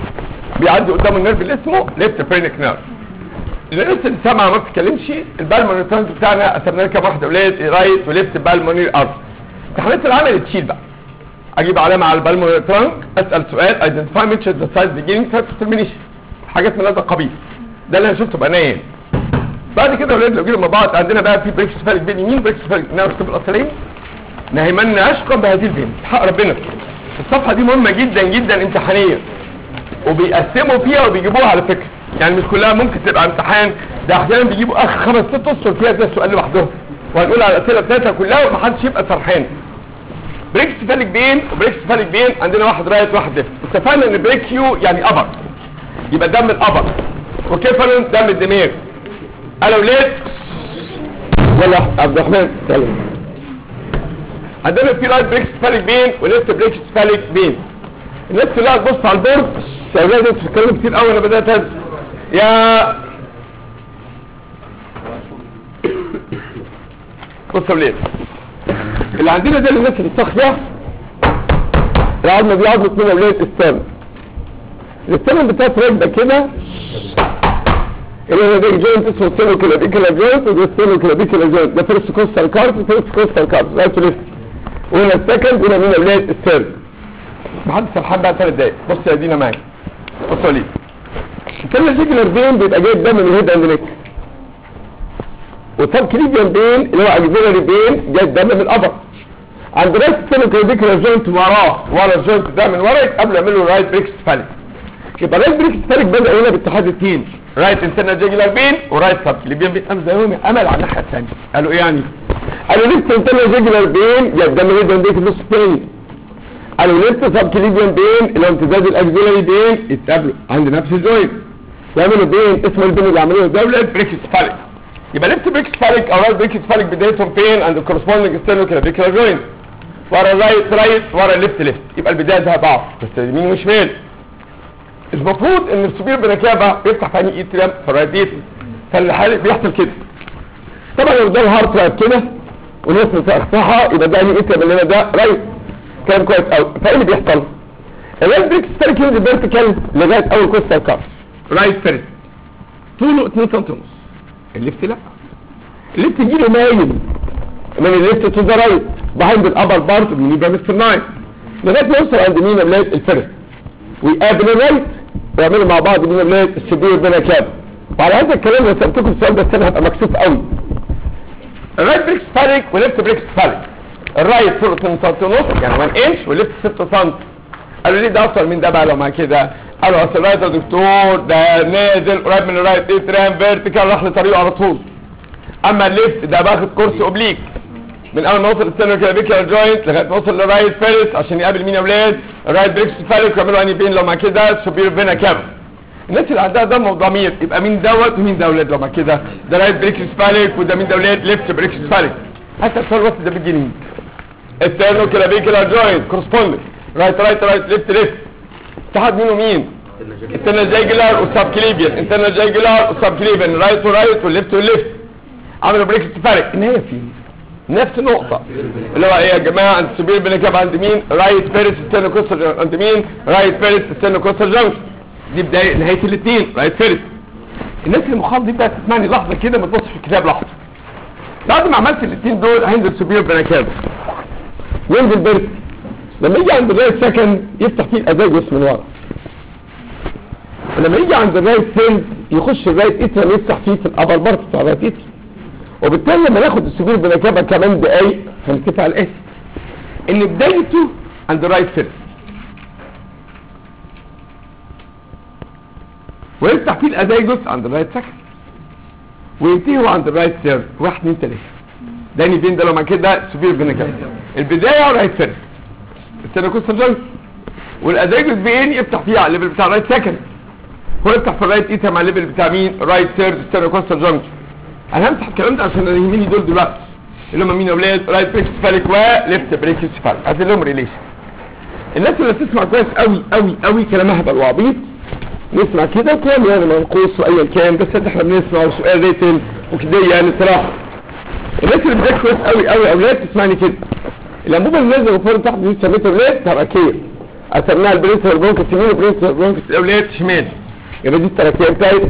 بيعدي قدام النيرف اللي اسمه ليفت برينك نيرف الناس اللي سامعه ما بتتكلمش البالمونري ترانك بتاعنا قسمناه كام واحده ولاد رايت وليفت بالمونري ارت امتحانات العمل تشيل بقى اجيب علامه على البالمونري ترانك اسال سؤال ايدنتيفاي ميتش ذا سايد بيجينينج ترمينيشن حاجات من هذا القبيل ده اللي انا شفته بعناية بعد كده يا ولاد لو جينا مع بعض عندنا بقى في بريكس فارق بين يمين بريكس فارق نعرف كتب الاصلين نهيمن اشقى بهذه البنت حق ربنا الصفحه دي مهمه جدا جدا امتحانيه وبيقسموا فيها وبيجيبوها على فكره يعني مش كلها ممكن تبقى امتحان ده احيانا بيجيبوا اخر خمس ست اسطر فيها ده السؤال لوحدهم وهنقول على الاسئله بتاعتها كلها ومحدش يبقى سرحان بريكس فالك بين وبريكس فالك بين عندنا واحد رايت واحد ليفت اتفقنا ان بريك يو يعني ابر يبقى دم الابر وكيفالن دم الدماغ انا ولاد ولا عبد الرحمن سلام عندنا في رايت بريكس فالك بين وليفت بريكس فالك بين الناس كلها تبص على البورد يا اولاد انتوا بتتكلموا كتير قوي انا بدات أنسى. يا بص يا ولاد اللي عندنا ده الناس اللي صاحيه العظمه دي عظمه مين يا ولاد السام السام بتاعت راكبه كده اللي هو ده جوينت اسمه سيلو كلابيكولا جوينت وده سيلو كلابيكولا جوينت ده فيرست كوستال كارت فيرست كوستال كارت رايت وليفت وهنا السكند وهنا مين يا ولاد الثيرد محدش سرحان بقى ثلاث دقايق بص يا دينا معايا بص يا وليد الانترنال جيجولار بين بيبقى جاي الدم من الهيد اند نيك والسب كليبيان بين اللي هو اكزيلاري بين جاي الدم من الابر عند رايت ستينوكليبيكولار جوينت وراه ورا الجوينت ده من ورا قبل يعملوا رايت بريكس فالك يبقى رايت بريكس فالك بدا هنا باتحاد اثنين رايت انترنال جيجولار بين ورايت سب كليبيان بين قام زيهم امل على الناحيه الثانيه قالوا ايه يعني قالوا ليفت انترنال جيجولار بين جاي الدم الهيد اند نيك النص الثاني قالوا ليفت سب كليبيان بين اللي هو امتداد الاكزيلاري بين يتقابلوا عند نفس الجوينت يعملوا بين اسمه البين اللي عملوه دولة بريكس فالك يبقى ليفت بريكس فالك او رايت بريكس فالك بدايتهم فين عند الكورسبوندنج ستيرنو كلافيكولار جوينت ورا الرايت رايت ورا الليفت ليفت يبقى البدايه ده ضعف بس يمين وشمال المفروض ان السوبير بنكابه بيفتح في انهي ايتريم في الرايت ايتريم فالحالي بيحصل كده طبعا لو ده الهارت رايت كده وناس متفتحه يبقى ده انهي ايتريم اللي هنا ده رايت كلام كويس قوي فايه اللي بيحصل؟ الرايت بريكس فالك ينزل فيرتيكال لغايه اول كوستال كارت رايت فيرست طوله 2 سم ونص الليفت لا الليفت يجي له مايل من الليفت تو ذا رايت بهايند الابر بارت من يبقى مستر ناين لغايه ما يوصل عند مين بلاد الفيرست ويقابل الرايت ويعملوا مع بعض مين بلاد السبير بين كاب وعلى هذا الكلام لو سالتكم السؤال ده السنه هبقى مكسوف قوي الرايت بريكس فالك وليفت بريكس فالك الرايت طوله 2 سم ونص يعني 1 انش والليفت 6 سم قالوا ليه ده اكتر من ده بقى لو مع كده قالوا اصل الرايت يا دكتور ده نازل قريب من الرايت ايه ترام فيرتيكال راح لطريقه على طول اما الليفت ده باخد كورس اوبليك من اول ما وصل السنه كلافيكال جوينت لغايه ما وصل للرايت فيرس عشان يقابل مين يا اولاد الرايت بريكس فالك ويعملوا اني بين لو مع كده سوبير فينا كام الناس اللي عندها دم وضمير يبقى مين دوت ومين ده اولاد لو مع كده ده رايت بريكس فالك وده مين ده اولاد ليفت بريكس فالك حتى السؤال الوسط ده بالجنيه السيرنو كلافيكال جوينت كورسبوندنج رايت رايت رايت ليفت ليفت اتحاد مين ومين انترنال جايجلر والسب كليبيان انترنال جايجلر والسب كليبيان رايت ورايت والليفت والليفت عملوا بريكس فارق النهايه فين نفس النقطة اللي هو ايه يا جماعة عند السبيل بنكاب عند مين رايت فيرس ستينو كوستر عند مين رايت فيرس ستينو كوستر جانكشن دي بداية نهاية الاثنين رايت فيرس الناس اللي مخاض دي بقى تسمعني لحظة كده ما تبصش في الكتاب لحظة بعد ما عملت الاثنين دول هينزل سبيل بنكاب ينزل بيرس لما يجي عند الرايت سكند يفتح فيه الازاجوس من ورا ولما يجي عند الرايت سيل يخش الرايت اترم يفتح فيه في الابر بارت بتاع الرايت اترم وبالتالي لما ناخد السبيل بنكابة كمان دقايق هنتفق على الاسم ان بدايته عند الرايت سيل ويفتح فيه الازاجوس عند الرايت سكند وينتهي هو عند الرايت سير واحد اتنين تلاته داني بين ده لما كده سبيل بنكابة البداية رايت سيل السينوكوستال جوينت والازاجوس بين يفتح فيها على الليفل بتاع الرايت سكند هو يفتح في الرايت ايتا مع الليفل بتاع مين رايت ثيرد ستينوكوستال جوينت انا همسح الكلام ده عشان يهمني دول دلوقتي اللي هم مين يا اولاد رايت بريكس فالك وليفت بريكس فالك عايزين لهم ريليشن الناس اللي بتسمع كويس قوي قوي قوي كلامها هبقى وعبيط نسمع كده كلام يعني منقوص وايا كان بس احنا بنسمع وسؤال ريتن وكده يعني صراحه الناس اللي بتذاكر كويس قوي قوي اولاد تسمعني كده الانبوبه اللي نازله من فوق تحت دي سميتها اولاد تراكيه قسمناها البرنسبل برونكس يمين والبرنسبل برونكس الاولاد شمال يبقى دي التراكيه بتاعتي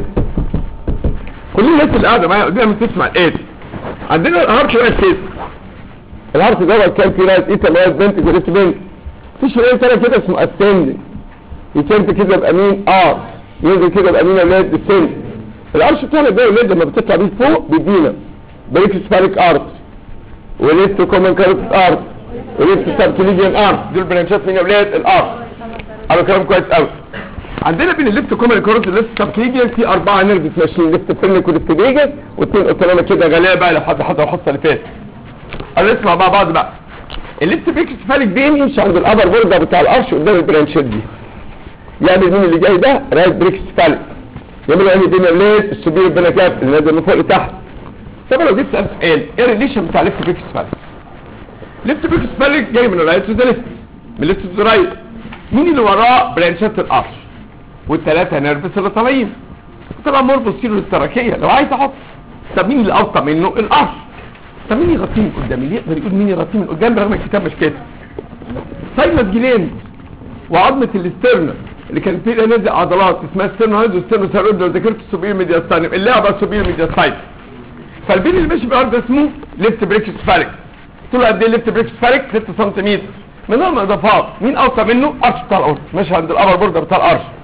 كل الناس اللي قاعده معايا قدامي بتسمع الايه عندنا الهارت رايت كده الهارت دوت كان في رايت ايتا رايت بنت جريت بنت في شويه تاني كده اسمه اسندنج يكنت كده يبقى مين ار ينزل كده يبقى مين اولاد السن الارش بتاعنا ده يا اولاد لما بتطلع بيه فوق بيدينا بريك سباريك ارت وليفت كومن كارت ارت وليفت سبكليجيان ارت دول برانشات من اولاد الارت قالوا كلام كويس قوي عندنا بين الليفت كومن كارت والليفت سبكليجيان في اربعه نيرفز ماشيين ليفت فرنك وليفت فيجاس واثنين اوتونوما كده غلابه لو حد حضر الحصه اللي فاتت قالوا نسمع مع بعض بقى الليفت بريك سباريك بين يمشي عند الابر بوردر بتاع الارش قدام البرانشات دي يعمل مين اللي جاي ده رايت بريك سباريك يعمل يعني بين اولاد السوبير بنكات اللي نازل من فوق لتحت طب لو جيت سألت سؤال ايه الريليشن بتاع ليفت بريك سبالك ليفت بريك سبالك جاي من الرايت تو ذا ليفت من ليفت تو ذا رايت مين اللي وراه برانشات الارش والثلاثه نيرفس اللي طالعين طبعا مربط سيرو للتراكيه لو عايز احط طب مين اللي اوطى منه الارش طب مين يغطيه من قدام اللي يقدر يقول مين يغطيه من قدام رغم الكتاب مش كاتب ساينس جلين وعظمه الاسترنال اللي كان فيها نازل عضلات اسمها ستيرنوهايد وستيرنوسيرويد لو ذاكرت السوبير ميدياستاينم اللعبه السوبير ميدياستاينم فالبين اللي ماشي بالارض ده اسمه ليفت بريك سفارك طوله قد ايه ليفت بريك سفارك 6 سم من غير ما اضافات مين اوطى منه ارش بتاع الارض ماشي عند الابر بوردر بتاع الارش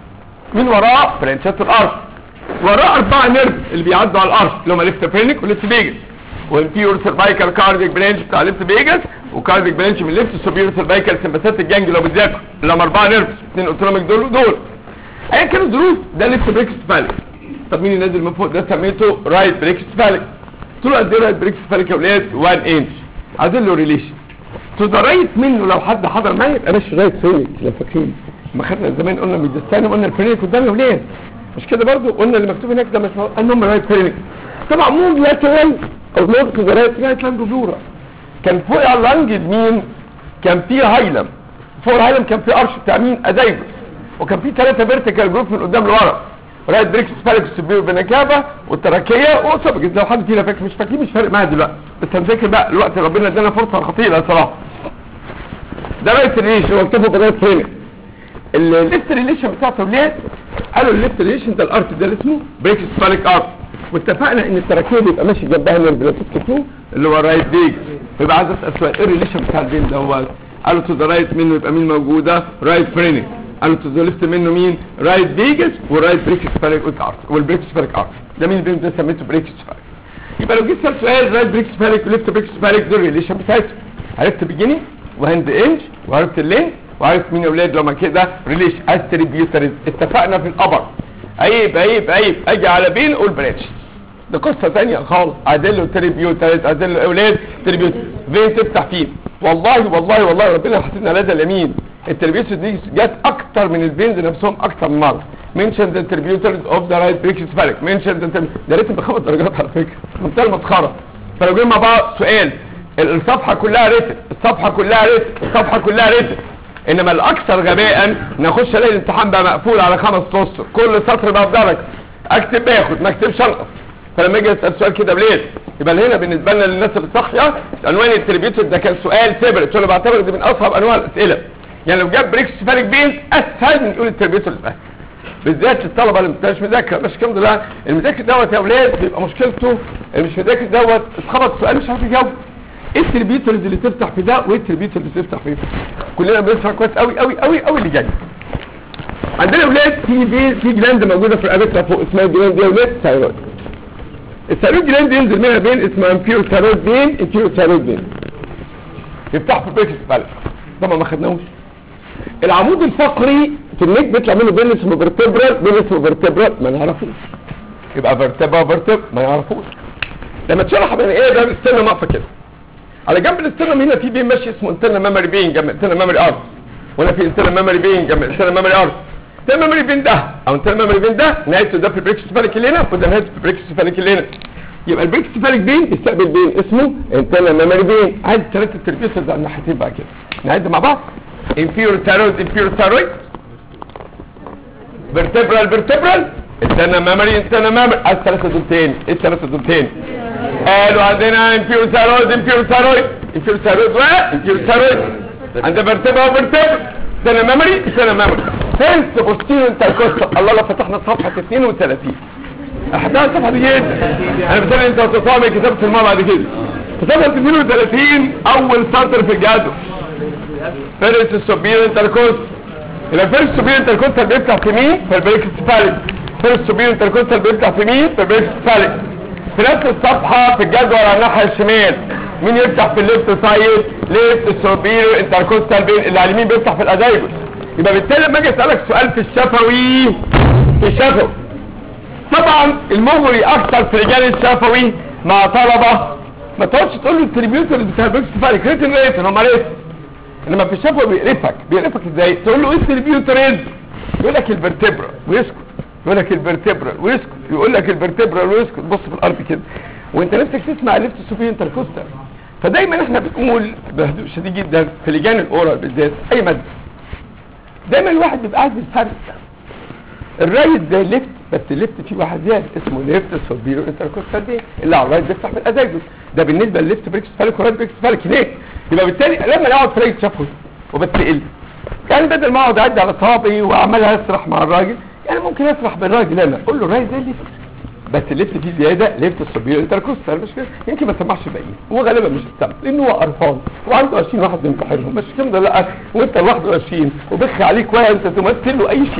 من وراه برانشات الارش وراه اربعه نيرف اللي بيعدوا على الارش اللي هم ليفت فرينك وليفت فيجس والانفيور سيرفايكال كارديك برانش بتاع ليفت فيجس وكارديك برانش من ليفت سوبيريور سيرفايكال سمباثيك جانج لو بتذاكر اللي هم اربعه نيرف اثنين اوتونوميك دول ودول ايا كانوا الظروف ده ليفت بريكس فاليك طب مين ينزل من فوق ده سميته رايت بريكس فاليك طول قد ايه رايت بريكس فاليك يا ولاد 1 انش عايزين له ريليشن تو ذا رايت منه لو حد حضر معايا يبقى ماشي رايت فينك لو فاكرين ما خدنا زمان قلنا ميدستان وقلنا الفينك قدام يا ولاد مش كده برضو قلنا اللي مكتوب هناك ده مش هو- انهم رايت فينك طبعا مو لاترال او نوت تو ذا رايت رايت لانج كان فوق على اللانج مين كان في هايلم فوق الهايلم كان في ارش بتاع مين ازايبس وكان في ثلاثه فيرتيكال جروب من قدام لورا رايت بريكس فالكس سبيرو بنكابه والتراكيه وسبجت لو حد فينا فاكر مش فاكرين مش فارق معايا دلوقتي بس هنذاكر بقى الوقت ربنا ادانا فرصه خطيره صراحه ده رايت ريليشن هو اكتفوا برايت فين الليفت ريليشن بتاعته ليه قالوا الليفت ريليشن ده الارت ده اللي اسمه بريكس فالك ارت واتفقنا ان التراكيه بيبقى ماشي جنبها نيرف لو تفتكروا اللي هو رايت بيج يبقى عايز اسال سؤال ايه الريليشن بتاع البين ده هو قالوا تو ذا رايت منه يبقى مين موجوده رايت فرينك قالوا تو ذا ليفت منه مين رايت بيجس ورايت بريكس فالك ارت والبريكس فالك ارت ده مين البين ده سميته بريكس فالك يبقى لو جيت سأل سؤال رايت بريكس فالك وليفت بريكس فالك دول الريليشن بتاعتهم عرفت بيجيني وهاند انج وعرفت اللين وعرفت مين يا اولاد لما كده ريليشن اتريبيوترز اتفقنا في الابر عيب عيب عيب اجي على بين اقول برانش ده قصه ثانيه خالص ادله تريبيوترز ادله اولاد تريبيوت فين تفتح فيه والله والله والله ربنا حسينا لدى اليمين التربيوترز دي جت اكتر من البينز نفسهم اكتر من مره منشن ذا تريبيوترز اوف ذا رايت بريكس فالك منشن ذا ده ريتم بخمس درجات على فكره منتهى المسخره فلو جينا مع بعض سؤال الصفحه كلها ريتم الصفحه كلها ريتم الصفحه كلها ريتم انما الاكثر غباء نخش الاقي الامتحان بقى مقفول على خمس اسطر كل سطر بقى بدرجه اكتب باخد ما اكتبش انقص فلما اجي اسال سؤال كده بليه يبقى هنا بالنسبه لنا للناس اللي صاحيه عنوان التريبيوتر ده كان سؤال سيبرت انا بعتبر دي من اصعب انواع الاسئله يعني لو جاب بريكس فارق بين اسهل من يقول التريبيوتر الاسهل بالذات الطلبه اللي مش مذاكره مش الحمد لله المذاكر دوت يا اولاد بيبقى مشكلته اللي مش مذاكر دوت اتخبط سؤال مش عارف يجاوب ايه التربيوترز اللي تفتح في ده وايه التربيوترز اللي تفتح في ده كلنا بنسمع كويس قوي قوي قوي قوي اللي جاي عندنا اولاد في في في جلاند موجوده في الابيترا فوق اسمها الجلاند دي يا اولاد ثايرويد الثايرويد جلاند ينزل منها بين اسمها انفيرو ثايرويد بين انفيرو ثايرويد بين يفتح في البريكس فالك طبعا ما خدناهوش العمود الفقري في النك بيطلع منه بين اسمه فيرتبرال بين اسمه فيرتبرال ما نعرفوش يبقى فيرتبرال فيرتبرال ما يعرفوش لما تشرح بين ايه ده السنه واقفه كده على جنب الاسترنم هنا في بين ماشي اسمه انترنال ميموري بين جنب انترنال ميموري ارت وهنا في انترنال ميموري بين جنب انترنال ميموري ارت انترنال ميموري بين ده او انترنال ميموري بين ده نهايته ده في البريكس فالك اللي هنا وده نهايته في البريكس فالك اللي هنا يبقى البريكس فالك بين بيستقبل بين اسمه انترنال ميموري بين عايز ثلاثه تربيوترز على الناحيتين بقى كده نعد مع بعض inferior thyroid inferior thyroid vertebral vertebral استنى ميموري استنى ميموري عايز ثلاثة دول تاني ايه الثلاثة دول تاني قالوا عندنا inferior thyroid inferior thyroid inferior thyroid و inferior thyroid عندنا vertebral vertebral استنى ميموري استنى ميموري فين posterior intercostal الله لو فتحنا صفحة 32 احداها الصفحة دي جدا انا بتقول انت وتصامي كتابة الماء بعد كده صفحة 32 اول سطر في الجدول فيرس السوبير انتركوست يبقى فيرس السوبير انتركوستال بيفتح في مين في البريكس فالك فيرس السوبير انتركوستال بيفتح في مين في البريكس فالك في نفس الصفحة في الجدول على الناحية الشمال مين يفتح في الليفت سايد ليفت السوبير انتركوستال بين اللي على اليمين بيفتح في الادايبس يبقى بالتالي لما اجي اسالك سؤال في الشفوي في الشفوي طبعا المغري اكتر في رجال الشفوي مع طلبة ما تقعدش تقول له التريبيوتر بتاع البريكس فالك ريتن ريتن هم ريتن انما في الشفوي بيقرفك بيقرفك ازاي تقول له ايه التريبيوترز يقول لك الفرتبرا ويسكت يقول لك الفرتبرا ويسكت يقول لك الفرتبرا ويسكت بص في الارض كده وانت نفسك تسمع ليفت سوبي انتركوستال فدايما احنا بنقول بهدوء شديد جدا في لجان الاورال بالذات اي ماده دايما الواحد بيبقى قاعد بيتفرج الرايت ده ليفت بس الليفت فيه واحد زياده اسمه ليفت سوبيرو انتركوستال دي اللي على الرايت بيفتح في الازاجوس ده بالنسبه لليفت بريكس فالك ورايت بريكس فالك هناك يبقى بالتالي لما اقعد في رايت شفوي وبتقل يعني بدل ما اقعد اعدي على صوابعي واعملها اسرح مع الراجل يعني ممكن اسرح بالراجل انا اقول له رايت زي الليفت بس الليفت فيه زياده ليفت السوبيرو انتركوستال مش كده يمكن ما سمعش الباقيين هو غالبا مش هيسمع لانه هو قرفان وعنده 20 واحد بيمتحنهم مش كده لا وانت ال 21 وبخ عليك واحد انت تمثل له اي شيء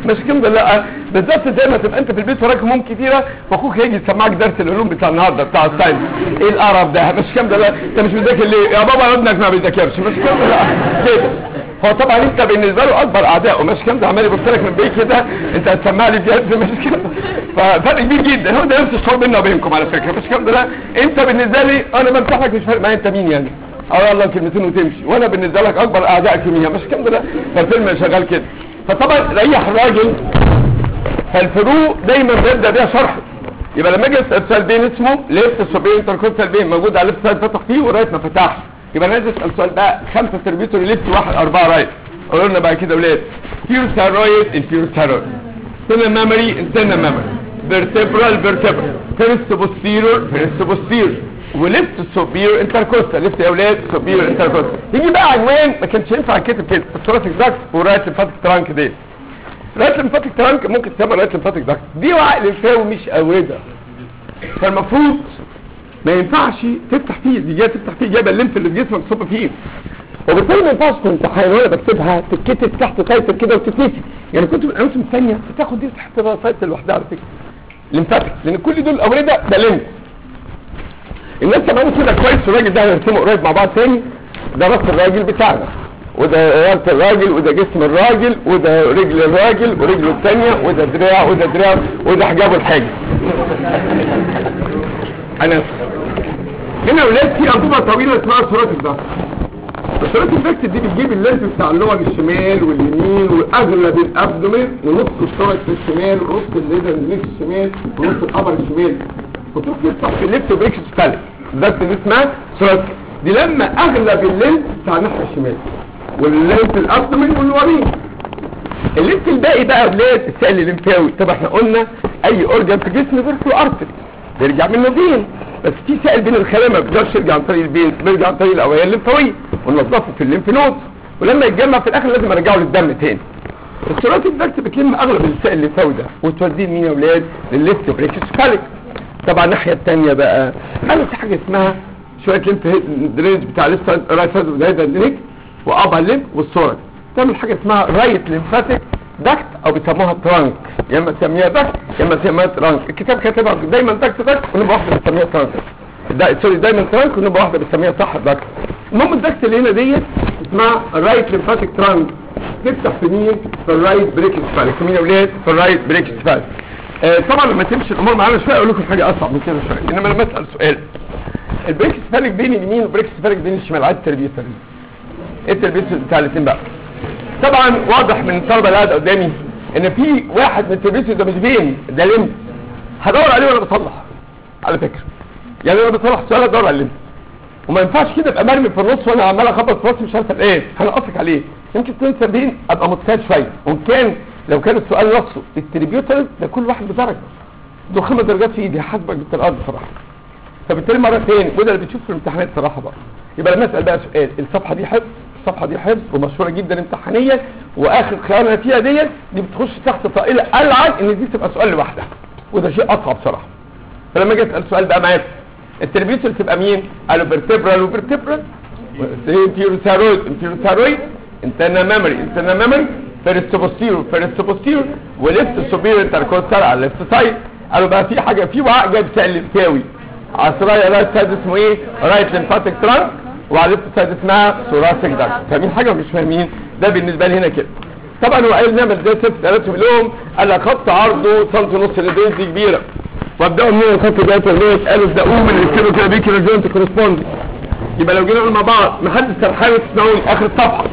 مش كده لا بالظبط زي ما تبقى انت في البيت وراك هموم كتيره واخوك هيجي يسمعك درس العلوم بتاع النهارده بتاع الساينس ايه القرف ده مش كده لا انت مش مذاكر ليه يا بابا ابنك ما بيذاكرش مش كده لا كده هو طبعا انت بالنسبه له اكبر اعدائه مش كده عمال يبص لك من بعيد كده انت هتسمع لي بجد مش كده ففرق كبير جدا هو ده نفس الشعور بيننا وبينكم على فكره مش كده لا انت بالنسبه لي انا بمسح لك مش فارق معايا انت مين يعني اه يلا كلمتين وتمشي وانا بالنسبه لك اكبر اعدائك يوميها مش كده لا فالفيلم شغال كده فطبعا ريح الراجل فالفروق دايما بيبدا بيها شرح يبقى لما اجي اسال سؤال بين اسمه ليفت سوبين انتركوستال بين موجود على الليفت سايد فتح فيه ورايت ما فتحش يبقى انا عايز اسال سؤال بقى خمسه تربيتور ليفت واحد اربعه رايت قولوا لنا بقى كده ولاد فيور ثايرويد انفيور ثايرويد سنة ميموري انتنا ميموري فيرتبرال فيرتبرال فيرست بوستيرور فيرست بوستيرور وليفت سوبير انتركوستال ليفت يا اولاد سوبير انتركوستال يجي بقى عنوان ما كانش ينفع كتب كده الثوراتيك داكت ورايت لمفاتيك ترانك دي رايت لمفاتيك ترانك ممكن تسمى رايت لمفاتيك داكت دي وعقل الفاوي مش قوده فالمفروض ما ينفعش تفتح فيه دي جايه تفتح فيه جايبه الليمف اللي في جسمك تصب فيه وبالتالي ما ينفعش في امتحان وانا بكتبها تتكتب تحت تايتل كده وتتنسي يعني كنت من الاماكن الثانيه بتاخد دي تحت تايتل لوحدها على فكره لمفاتيك لان كل دول الاورده ده ليمف الناس كمان كده كويس الراجل ده هيرسمه قريب مع بعض تاني ده راس الراجل بتاعنا وده راس الراجل وده جسم الراجل وده رجل الراجل ورجله الثانيه وده دراع وده دراع وده حجابه الحاجب انا آسف. هنا ولاد في انبوبه طويله اسمها صورات الضغط صورات الضغط دي بتجيب اللينس بتاع اللغه الشمال واليمين واغلب الابدومين ونص الشرج في الشمال ونص الليزر النيك الشمال ونص القمر الشمال وتروح تفتح في الليفت بريكس ستالك الضغط دي اسمها صورات دي لما اغلب اللينس بتاع الناحيه الشمال واللينس الابدومين والورين اللينس الباقي بقى ولاد السائل الليمفاوي طب احنا قلنا اي اورجان في جسم بيرفع ارتري بيرجع منه فين بس في سائل بين الخلايا ما بيقدرش يرجع عن طريق البين بيرجع عن طريق الاوعيه الليمفاويه وننظفه في الليمف نود ولما يتجمع في الاخر لازم ارجعه للدم تاني الصورات الدكت بتلم اغلب السائل الليمفاوي ده وتوديه مين يا اولاد للليفت بريكسفاليك طبعا الناحيه الثانيه بقى قالوا في حاجه اسمها شويه ليمف درينج بتاع ليفت رايت سايد وده لينك وابا ليمف والصورة تعمل حاجه اسمها رايت ليمفاتيك دكت او بيسموها ترانك يا اما تسميها دكت يا اما تسميها ترانك الكتاب كاتبها دايما دكت دكت ونبقى واحده بتسميها ترانك دا سوري دايما ترانك ونبقى واحده بتسميها صح دكت المهم الدكت اللي هنا ديت اسمها رايت ليمفاتيك ترانك تفتح في مين في الرايت بريك سفالك في مين يا ولاد في الرايت بريك سفالك آه طبعا لما تمشي الامور معانا شويه اقول لكم حاجه اصعب من كده شويه انما لما اسال سؤال البريك سفالك بين اليمين والبريك سفالك بين الشمال عايز تربيه سليم ايه التربيه بتاع الاثنين بقى طبعا واضح من الطلبه اللي قاعد قدامي ان في واحد من التربيس ده مش بين ده لم هدور عليه وانا بصلح على فكره يعني انا بصلح سؤال ادور على اللم وما ينفعش كده ابقى مرمي في النص وانا عمال اخبط في راسي مش عارف ايه هنقصك عليه يمكن تنسى بين ابقى متساعد شويه وان كان لو كان السؤال نفسه التريبيوتر ده كل واحد بدرجه دول خمس درجات في ايدي هحاسبك بالطريقه بصراحه فبالتالي مره تاني وده اللي بتشوف في الامتحانات صراحه بقى يبقى لما اسال بقى سؤال الصفحه دي حفظ الصفحه دي حفظ ومشهوره جدا امتحانيا واخر خيانه فيها ديت دي بتخش تحت طائله العن ان دي تبقى سؤال لوحدها وده شيء اصعب صراحه فلما اجي اسال سؤال بقى معاك التربيوتر تبقى مين قالوا فيرتبرال وفيرتبرال انتيروثايرويد انتيروثايرويد انتنا ميموري انتنا ميموري فيرست بوستيرو فيرست بوستيرو وليفت سوبير انتركوستال على الليفت سايد قالوا بقى في حاجه في وعاء جايب سائل لمفاوي على السرايا رايت سايد اسمه ايه رايت لمفاتيك ترانك وعلى الليفت سايد اسمها ثوراسيك داكت فاهمين حاجه ولا مش فاهمين ده بالنسبه لي هنا كده طبعا هو قال نعمل زي ست ثلاثة لهم قال لك خط عرضه سنتي ونص البيز دي كبيره وابداوا منين الخط ده تربيه قالوا ابداوه من الكيلو كده بيكي ريزونت كورسبوند يبقى لو جينا نقول مع بعض محدش سرحان تسمعوني اخر الصفحه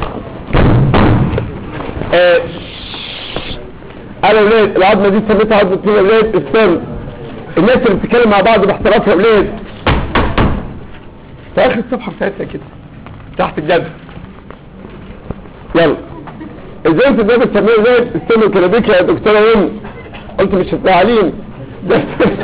آه قال يا ولاد العظمه دي سميتها عظمه مين يا ولاد السن الناس اللي بتتكلم مع بعض باحتراف يا ولاد في اخر الصفحه بتاعتنا كده تحت الجدول يلا ازاي انت ازاي بتسميه ازاي استنوا كلابيك يا دكتوره هند قلت مش هتزعلين ده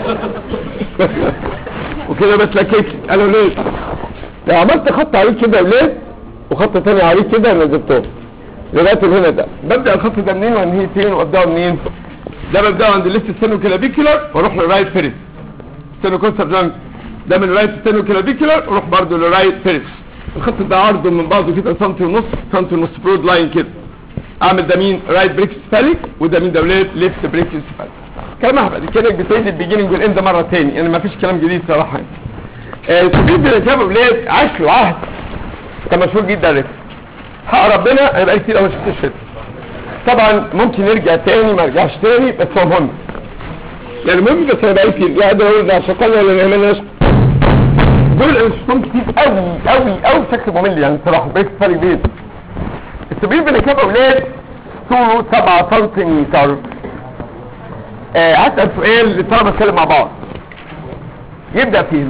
وكده بتلكك انا ليه لو عملت خط عليه كده وليه وخط تاني عليه كده نزلتهم لغايه هنا ده ببدا الخط ده منين وانهيه فين وابداه منين ده ببداه عند الليفت ستينو كلابيكولار واروح للرايت فيرس ستينو كونسر جانك ده من رايت ستينو كلابيكولار واروح برده للرايت فيرس الخط ده عرضه من بعضه كده سنتي ونص سنتي ونص برود لاين كده اعمل ده مين رايت بريكسفاليك وده مين ده ولاد ليفت بريكسفاليك كلام احمد كده بتعيد البيجيننج والاند مره تاني يعني ما فيش كلام جديد صراحه يعني السبيل بالكتاب ولاد عاش له عهد كان مشهور جدا لك حق ربنا انا بقالي كتير قوي ما شفتش فيلم طبعا ممكن نرجع تاني ما رجعش تاني بس هو مهم يعني المهم بس انا بقالي كتير لا اقدر اقول ده شقانا ولا نعملناش دول انا شفتهم كتير قوي قوي قوي بشكل ممل يعني صراحه بقيت فرق بين السبيل بالكتاب اولاد طوله 7 سنتيمتر آه هسأل سؤال للطلبة اتكلم مع بعض يبدأ فين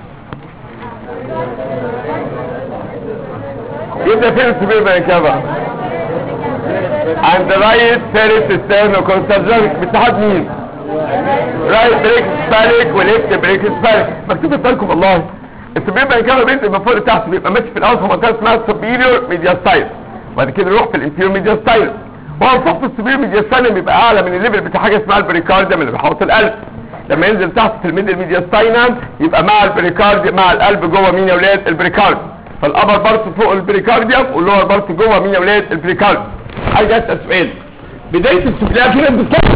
يبدأ فين السبيل بالكتاب عند رايت فارس ستانو كونسترزانك باتحاد مين رايت بريكس فالك وليفت بريكس فالك مكتوب بالكم والله السبيل بالكتاب بينزل من فوق لتحت بيبقى ماشي في الاول في منطقه اسمها سوبيريور ميدياستايل وبعد كده يروح في الانتيريور ميدياستايل هو فوق في السبيل ميدياستاينم بيبقى اعلى من الليفل بتاع حاجه اسمها البريكارديوم اللي بيحوط القلب لما ينزل تحت في الميدل ميدياستاينم يبقى مع البريكارديوم مع القلب جوه مين يا ولاد البريكارديوم فالابر بارت فوق البريكارديوم واللور بارت جوه مين يا ولاد البريكارديوم عايز اسال سؤال بدايه السبيل فين بالظبط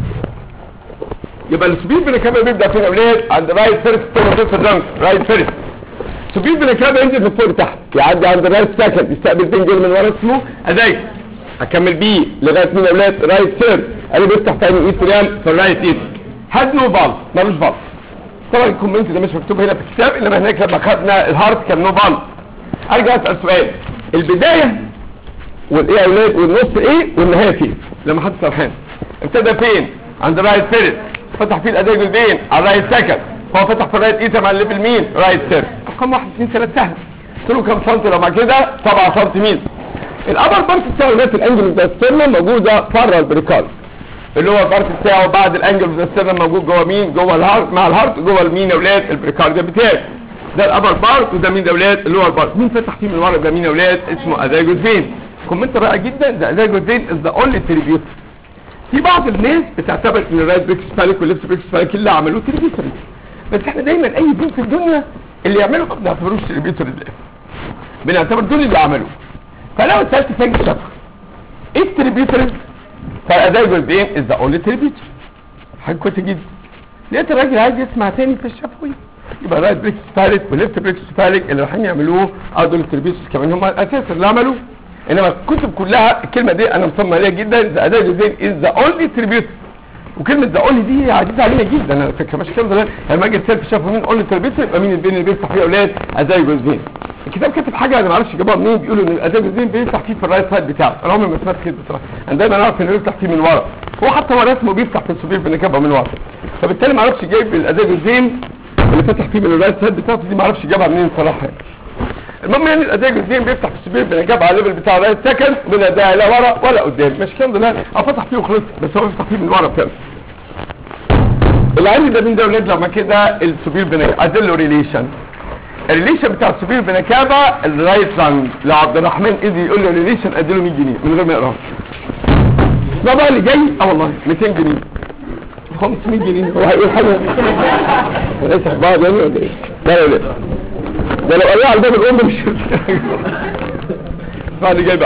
يبقى السبيل بالكامل بيبدا فين يا ولاد عند رايت فيرست ستون جانك رايت فيرست سبيل بالكامل ينزل من فوق لتحت يعدي عند رايت سكند يستقبل بنجل من ورا اسمه اداي هكمل بيه لغايه مين يا اولاد رايت سير قالوا بيفتح تاني ايستريام في الرايت ايد هاد نو فالف ملوش فالف طبعا الكومنت ده مش مكتوب هنا في الكتاب انما هناك لما خدنا الهارت كان نو فالف ارجع اسال سؤال البدايه والايه يا اولاد والنص ايه والنهايه فين لما حد سرحان ابتدى فين عند رايت فيرست فتح فيه الاداء جلدين على رايت سكند هو فتح في الرايت ايتا مع الليفل مين رايت سير رقم 1 2 3 سهل قلت له كام سنتي لو مع كده 7 سنتيمتر الابر بارت بتاعه لغايه الانجل بتاع الستيرنم موجوده بره البريكارد اللي هو البارت بتاعه بعد الانجل بتاع الستيرنم موجود جوه مين جوه الهارت مع الهارت جوه المين يا اولاد البريكارد بتاعي ده الابر بارت وده مين يا اولاد اللي هو البارت مين فتح فيه من ورا ده مين يا اولاد اسمه اداجوس فين كومنت رائع جدا ده اداجوس فين از ذا اونلي تريبيوت في بعض الناس بتعتبر ان الرايت بريكس فاليك والليفت بريكس فاليك اللي عملوه تريبيوتري بس احنا دايما اي دين في الدنيا اللي يعملوا ما بنعتبروش تريبيوتري بنعتبر دول اللي عملوه فلو سألت فين الشفر ايه التريبيوترز فالاداء جزئين از ذا اونلي تريبيوتر حاجه كويسه جدا لقيت الراجل عايز يسمع تاني في الشفوي يبقى رايت بريكس فالك وليفت بريكس فالك اللي رايحين يعملوه اه دول التريبيوترز كمان هم الاساس اللي عملوه انما الكتب كلها الكلمه دي انا مصمم عليها جدا ذا اداء جزئين از ذا اونلي تريبيوتر وكلمه ذا اونلي دي عزيزه علينا جدا على فكره مش كده زمان لما اجي اتسال في شافوا مين اونلي تربيتر يبقى مين البين اللي بيفتح فيه اولاد اداء جزئين الكتاب كاتب حاجه انا ما اعرفش جابوها منين بيقولوا ان الاداء جزئين بيفتح فيه في الرايت سايد بتاعه انا عمري ما سمعت كده بصراحه انا دايما اعرف انه بيفتح فيه من ورا هو حتى هو رسمه بيفتح في السوبر في النكابه من ورا فبالتالي ما اعرفش جايب الاداء جزئين اللي فتح فيه من الرايت سايد بتاعته دي ما اعرفش جابها منين صراحه المهم يعني الاداء جزئين بيفتح في السوبر بنجاب على الليفل بتاع الرايت سكند من اداء لا ورا ولا قدام مش الكلام ده لا اه فتح فيه وخلص بس هو بيفتح فيه من ورا فعلا اللي عندي ده مين ده ولاد لما كده السوبير بنكابة ادله ريليشن الريليشن بتاع السوبير بنكابة الرايت لانج لو عبد الرحمن ايدي يقول له ريليشن اديله 100 جنيه من غير ما يقراها ده بقى اللي جاي اه والله 200 جنيه 500 جنيه هو هيقول حاجه وليس بعض يعني ولا ايه لا لا لا ده لو قالها على باب الام مش اسمع اللي جاي بقى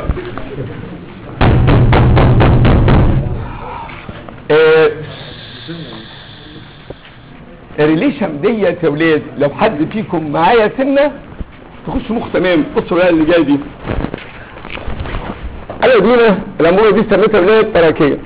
إيه الريليشن ديت يا ولاد لو حد فيكم معايا سنه تخش مخ تمام بصوا بقى اللي جاي دي انا دينا الاموره دي سميتها ولاد تراكيه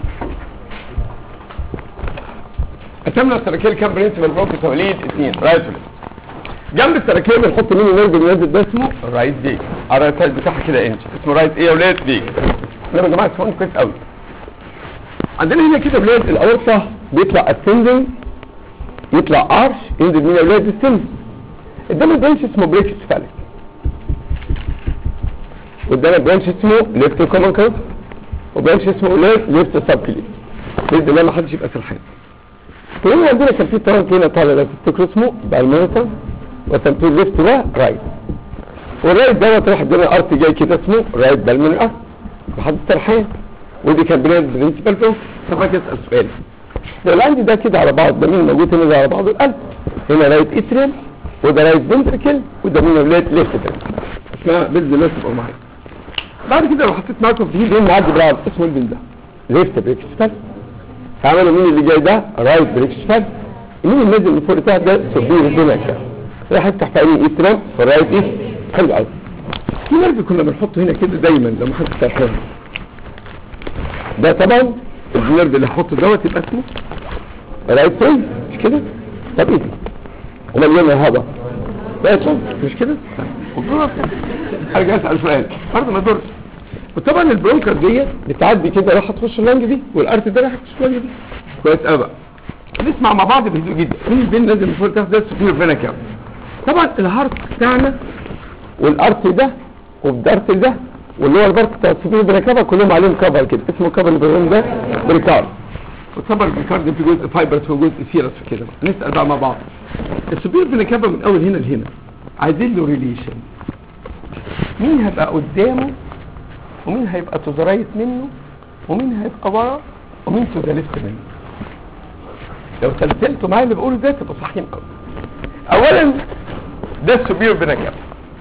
اتمنى التراكيه كام برنسبل بروكس وليد اثنين رايت وليد جنب التراكيه بنحط مين النيرف اللي نازل ده اسمه رايت ديك على الرايت سايد بتاعها كده انش اسمه رايت ايه يا ولاد ديك انا يا جماعه اسمعوني كويس قوي عندنا هنا كده ولاد الاورطه بيطلع اسندنج يطلع ارش ينزل مين يا ولاد السن قدام البرانش اسمه بريكس فالك قدام البرانش اسمه ليفت كومن كيرف وبرانش اسمه ولاد ليفت سب كليت باذن الله ما حدش يبقى سرحان كلنا عندنا كان في ترانك هنا طالع ده تفتكروا اسمه بالمونيتر وتمثيل ليفت ورايت والرايت دوت راح ادينا ارت جاي كده اسمه رايت بالموني ارت محدش سرحان ودي كان بلاد برنسبل فوق طب اسال سؤال لو عندي ده كده على بعض ده مين موجود هنا ده على بعض القلب هنا رايت اتريم وده رايت فنتركل وده مين ولاد ليفت فنتركل اسمها باذن الله تبقوا معايا بعد كده لو حطيت معاكم في بين معدي بالعرض اسمه البين ده ليفت بريكس فال تعملوا مين اللي جاي ده رايت بريكس فال مين النازل اللي فوق تحت ده سوبير بينك راح افتح في عيني ايسترام في الرايت ايست حلو قوي في نرف كنا بنحطه هنا كده دايما لما حد سرحان ده طبعا النرف اللي هحطه دوت يبقى اسمه رايت برين مش كده طب ايه دي ومليان هذا بقى مش كده حاجه اسال سؤال برضه ما يضرش وطبعا البرونكر ديت بتعدي كده راح تخش اللنج دي والارت ده راح تخش اللنج دي كويس قوي بقى نسمع مع بعض بهدوء جدا مين البين لازم من فوق تحت ده السوبر فينا كام طبعا الهارت بتاعنا والارت ده والدارت ده واللي هو البارت بتاع السوبر فينا كام كلهم عليهم كفر كده اسمه كفر اللي بيقولون ده بريكارد وطبعا البريكارد ده في جزء فايبرس وجزء سيرس كده نسال بقى مع بعض السوبر فينا كام من اول هنا لهنا عايزين له ريليشن مين هيبقى قدامه ومين هيبقى تو ذا رايت منه ومين هيبقى ورا ومين تو ذا ليفت منه لو سلسلتوا معايا اللي بقوله ده تبقوا صحيين قوي اولا ده السوبير بنكاب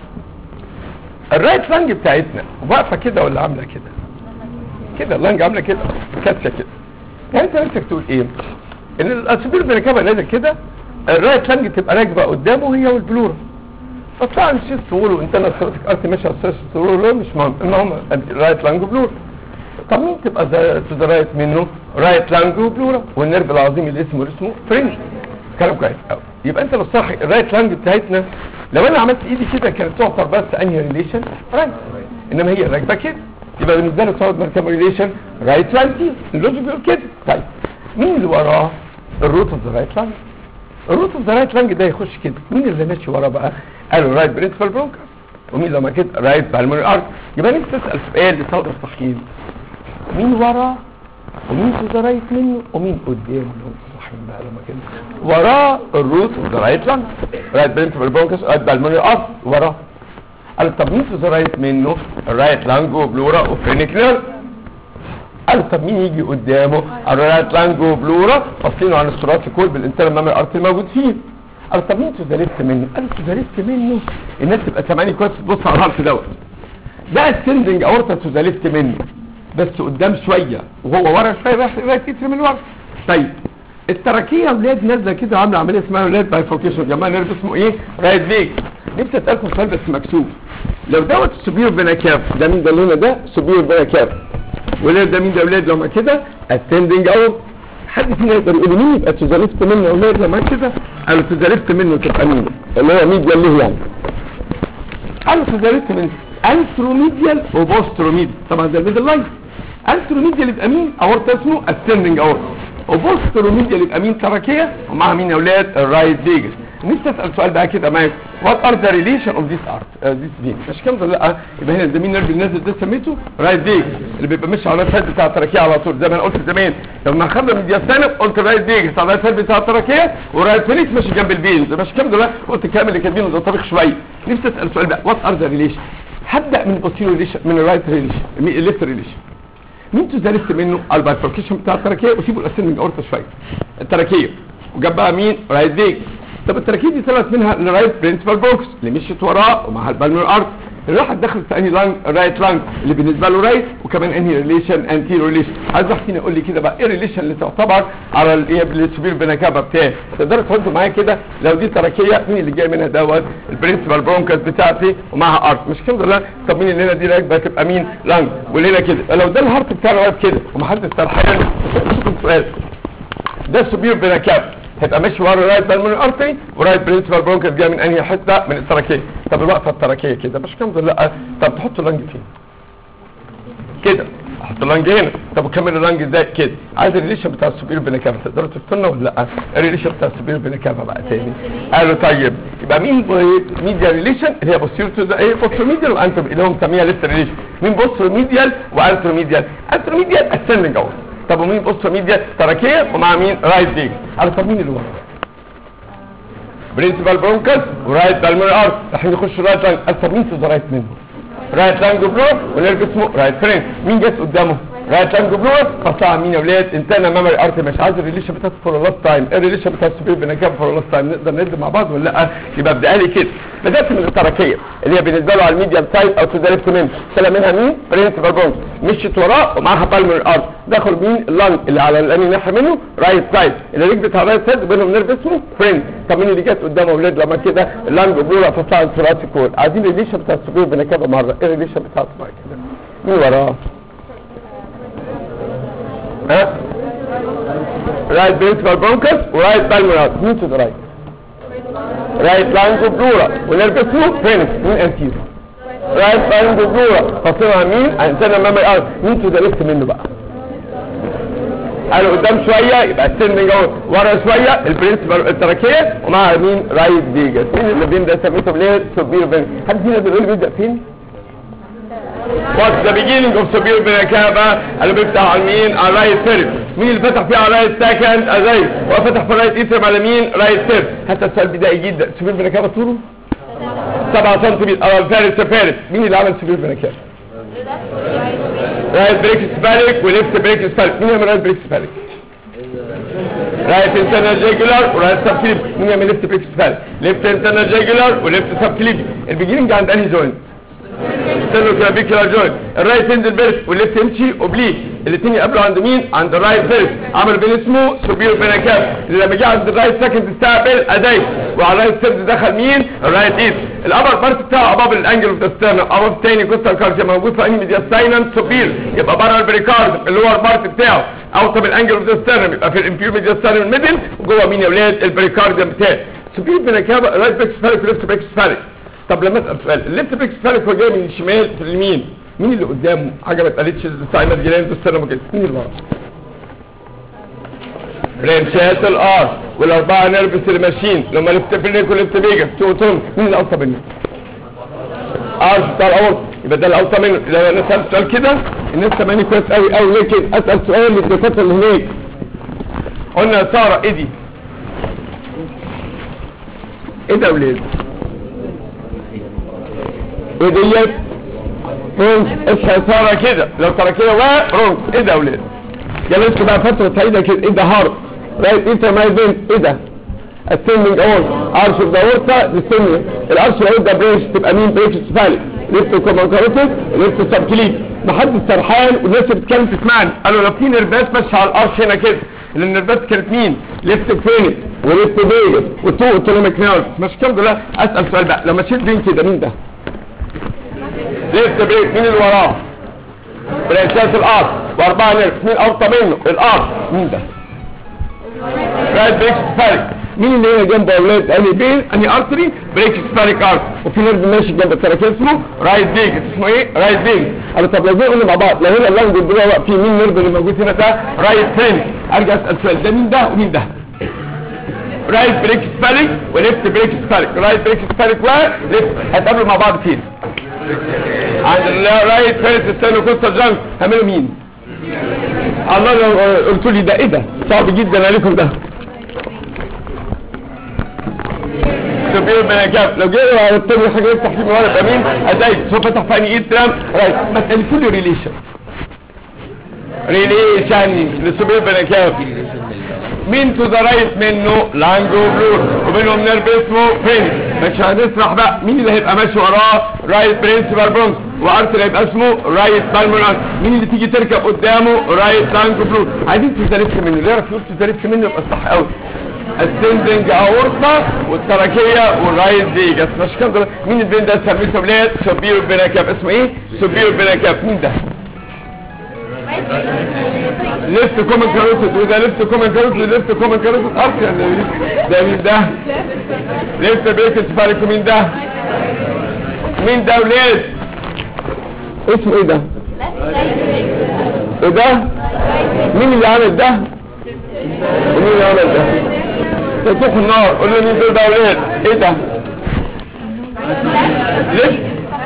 الرايت لانج بتاعتنا واقفه كده ولا عامله كده كده اللانج عامله كده كاتشه كده يعني انت نفسك تقول ايه ان السوبير بنكابه نازل كده الرايت لانج تبقى راكبه قدامه هي والبلورا فطبعا الشيست تقول وانت انا صورتك ارتي ماشي على الشيست تقول له مش مهم المهم رايت لانج بلور طب مين تبقى تو ذا رايت منه رايت لانج وبلورا والنيرف العظيم اللي اسمه اسمه فرنج كلام كويس قوي يبقى انت لو صح الرايت لانج بتاعتنا لو انا عملت ايدي كده كانت تعتبر بس انهي ريليشن رايت انما هي راكبه كده يبقى بالنسبه لك تعتبر مركب ريليشن رايت لانج اللوجيك بيقول كده طيب مين اللي وراه الروت اوف ذا رايت لانج الروت اوف ذا رايت لانج ده يخش كده مين اللي ماشي وراه بقى قالوا رايت برينسبال برونكر ومين لما كده رايت بالمونري ارك يبقى نفسي تسال سؤال لصدر الصحيين مين وراه ومين تو ذا رايت منه ومين قدامه لو صحيين بقى لما كده وراه الروت اوف ذا رايت لانج رايت برينسبال برونكر رايت بالمونري ارك وراه قال طب مين تو ذا رايت منه الرايت لانج وبلورا وفرينيك نيرف قال طب مين يجي قدامه الرايت لانج وبلورا فاصلينه عن الثلاثي كول بالانترنال مامري ارتي الموجود فيه قال طب مين تزالفت منه قال تزالفت منه الناس تبقى سامعاني كويس تبص على الهارت دوت ده السندنج اورتا تزالفت منه بس قدام شويه وهو ورا شويه راح رايح كتير من ورا طيب التركيه ولاد نازله كده عامله عمليه اسمها ولاد بايفوكيشن يا جماعه نيرف اسمه ايه رايت فيك نفسي اسالكم سؤال بس مكسوف لو دوت السوبير فينا كاف ده مين ده لنا ده سوبير فينا كاف ولاد ده مين ده ولاد لما كده السندنج اورتا حد فينا يقدر يقول مين يبقى تزالفت منه ولا لما كده قالوا تزالفت منه تبقى مين اللي هو ميديال له يعني قالوا تزالفت منه انتروميديال وبوستروميديال طبعا ده الميدل لاين انتروميديال يبقى مين اورتا اسمه السندنج اورتا وبوستروميديال يبقى مين تراكيه ومعها مين يا اولاد الرايت فيجاس نفسي اسال سؤال بقى كده معاك وات ار ذا ريليشن اوف ذيس ارت ذيس فين مش كده لا يبقى هنا ده مين نيرف النازل ده سميته رايت فيجاس اللي بيبقى ماشي على الرايت بتاع التراكيه على طول زي ما انا قلت زمان لما خدنا من دياستانب قلت رايت فيجاس على الرايت بتاع التراكيه ورايت فينيكس ماشي جنب البين مش كده لا قلت الكلام اللي كاتبينه ده طبيخ شويه نفسي اسال سؤال بقى وات ار ذا ريليشن هبدا من البوستيريور ريليشن من الرايت ريليشن الليفت ريليشن مين تزالفت منه البايفوركيشن بتاع التراكيه وسيبوا الاسندنج اورتا شويه التراكيه وجنبها مين رايت فيجاس طب التراكيب دي طلعت منها الرايت برنسبال بوكس اللي مشيت وراه ومعها البالمر ارك اللي راحت دخلت في انهي لانج الرايت لانج اللي بالنسبه له رايت وكمان انهي ريليشن انتي ريليشن عايز واحد فينا يقول لي كده بقى ايه الريليشن اللي تعتبر على الايه السبير بنكابه بتاعي تقدروا تردوا معايا كده لو دي تراكيه مين اللي جاي منها دوت البرنسبال برونكس بتاعتي ومعها ارك مش كده لا طب مين اللي هنا دي راكبه تبقى مين لانج واللي هنا كده لو ده الهارت بتاعنا واقف كده ومحدش سرحان سؤال ده السبير بنكابه هيبقى ماشي ورا رايت بالمونري ارتري ورايت برنسبال برونكس جاي من انهي حته من التراكيه طب الوقفه التراكيه كده مش كده لا طب تحط اللنج فين كده احط اللنج هنا طب وكمل اللنج ازاي كده عايز الريليشن بتاع السوبير بنكافه تقدروا تفتنا ولا لا الريليشن بتاع السوبير بنكافه بقى تاني قالوا طيب يبقى مين ميديا ريليشن اللي هي بوستير تو ذا ايه بوستير ميديال وانتر اللي هم مسميها لسه ريليشن مين بوستير ميديال وانتر ميديال انتر ميديال اسندنج اهو طب ومين بوستير ميديال تراكيه ومع مين رايت ديج على طب مين اللي ورا برنسبال برونكس ورايت بالمونري ارك رايحين يخشوا رايت لانج طب مين تو ذا رايت منه رايت لانج بلو ونيرف اسمه رايت فرين مين جت قدامه رايت لانج بلور قطع مين يا ولاد انتنا ميموري ارت مش عايز الريليشن بتاعته فور لاست تايم الريليشن بتاع السوبر بنكاب فور لاست تايم نقدر ند مع بعض ولا لا يبقى ابدا لي كده بدات من التركيه اللي هي بالنسبه له على الميديم سايد او تو ذا ليفت منه طلع منها مين برنسبال بونز مشيت وراه ومعاها بالمر ارت دخل مين اللانج اللي على الاني ناحيه منه رايت سايد اللي رجل بتاع رايت سايد بينهم نيرف اسمه فريند طب مين اللي جت قدامه اولاد لما كده اللانج بلور فصاعد ثلاثي كور عايزين الريليشن بتاع السوبر بنكاب مره ايه الريليشن بتاعته بعد كده مين وراه ها رايت برنسبال برونكس ورايت بالمر مين تو ذا رايت رايت لانجو بلورا ونرجع اسمه فينكس مين انتيرو رايت لانجو بلورا فصلها مين عندنا ميموري ارت مين تو ذا ليفت منه بقى قالوا قدام شويه يبقى السن جوه ورا شويه البرنسبال التراكيه ومع مين رايت فيجاس مين اللي بين ده سميته ليه سوبير فين حد فينا بيقول لي بيبدا فين What's the beginning of superior vena cava اللي بيفتح على مين على رايت ثيرد مين اللي فتح فيه على رايت سكند ازاي وفتح في رايت ايترم على مين رايت ثيرد حتى السؤال بدائي جدا superior vena cava طوله 7 سم على الفارس فارس مين اللي عمل superior vena cava رايت بريك سبالك وليفت بريك سبالك مين يعمل رايت بريك سبالك رايت انترنال جيجولار ورايت سب كليب مين يعمل ليفت بريك سبالك ليفت انترنال جيجولار وليفت سب كليب البيجيننج عند انهي جوينت ستيلو كلافيكولار جوينت الرايت ينزل بيرس والليفت يمشي اوبليك الاثنين يقابلوا عند مين عند الرايت بيرس عمل بين اسمه سوبيرو بيناكاب اللي لما جه عند الرايت سكند استقبل اداي وعلى الرايت سيرد دخل مين الرايت ايد الابر بارت بتاعه اباب الانجل اوف ذا ستيرنم اباب تاني كوستال كارجا موجود في انهي ميدياستاينم سوبير يبقى بره البريكارد اللي هو البارت بتاعه اوطى بالانجل اوف ذا ستيرنم يبقى في الانفير ميدياستاينم الميدل وجوه مين يا ولاد البريكارد بتاعه سوبير بيناكاب رايت بريكس فالك وليفت بريكس فالك طب لما اسال سؤال الليفت بريكس فالك هو جاي من الشمال في اليمين مين اللي قدامه حاجه ما اتقالتش الساينس جلاند والسيرم كده مين اللي ورا برانشات الار والاربعه نيرفس اللي ماشيين لما ليفت بريك وليفت بيجا توتون مين اللي اوطى منه ارش بتاع الاول يبقى ده الاوطى منه لو انا سالت سؤال كده الناس سامعني كويس قوي قوي لكن اسال سؤال للدكاتره اللي هناك قلنا يا ساره ايه دي ايه ده يا ولاد ايه ديت رونز اصحى ساره كده لو تركيه ورونز ايه ده يا ولاد جلست بقى فتره سعيده كده ايه ده هارت رايت انت ما بين ايه ده السيمنج اول ارش اوف ذا ورثه السيمنج الارش الاول ده بريش تبقى مين بريش سفالي ليفت كومن كاروتيد ليفت سب كليب محدش سرحان والناس اللي بتتكلم تسمعني قالوا لو في نرفات ماشيه على الارش هنا كده لان النرفات كانت مين ليفت فينيك وليفت فيجاس وتو اوتونوميك نيرف مش كده لا اسال سؤال بقى لما تشيل بين كده مين ده ليفت بريك مين اللي وراه برانشات الارض واربعه نيرف مين اوطى منه الارض مين ده رايت بريك سفارك مين اللي هنا جنب اولاد اني بين اني ارتري بريك سفارك ارت وفي نيرف ماشي جنب التراكيه اسمه رايت بيج اسمه ايه رايت بيج قالوا طب لو قلنا مع بعض لو هنا اللانج الدراع واقفين مين النيرف اللي موجود هنا ده رايت فريند ارجع اسال سؤال ده مين ده ومين ده رايت بريك سبالك وليفت بريك سبالك رايت بريك سبالك وليفت هتقابلوا مع بعض فين عند الرايت فيرست ستانو كوستال جانك هعملوا مين الله لو قلت لي ده ايه ده صعب جدا عليكم ده سوبير بنكاف لو جه على التاني حاجه يفتح فيه من ورا يبقى مين اداي شوف فتح في انهي ايد ترام رايت ما تقولي كل ريليشن ريليشن للسوبير بنكاف مين تو ذا رايت منه لانجو بلور وبينهم نيرف اسمه فين مش هنسرح بقى مين اللي هيبقى ماشي وراه رايت برنسبال برونز وارت اللي هيبقى اسمه رايت بالمونار مين اللي تيجي تركب قدامه رايت لانجو بلور عايزين تزالف منه اللي يعرف يقول تزالف منه يبقى صح قوي السندنج اورطه والتركيه والرايت فيجاس مش كده مين البين ده سميته بلاد سوبيرو بيناكاب اسمه ايه سوبيرو بيناكاب مين ده ليفت كومن كاروتيد وده ليفت كومن كاروتيد ليفت كومن كاروتيد ارتر ده مين ده ليفت بريكت فارق مين ده مين ده ولاد اسمه ايه ده ايه ده مين اللي عمل ده ومين اللي عمل ده تطوح النار قول له مين دول ده ولاد ايه ده ليفت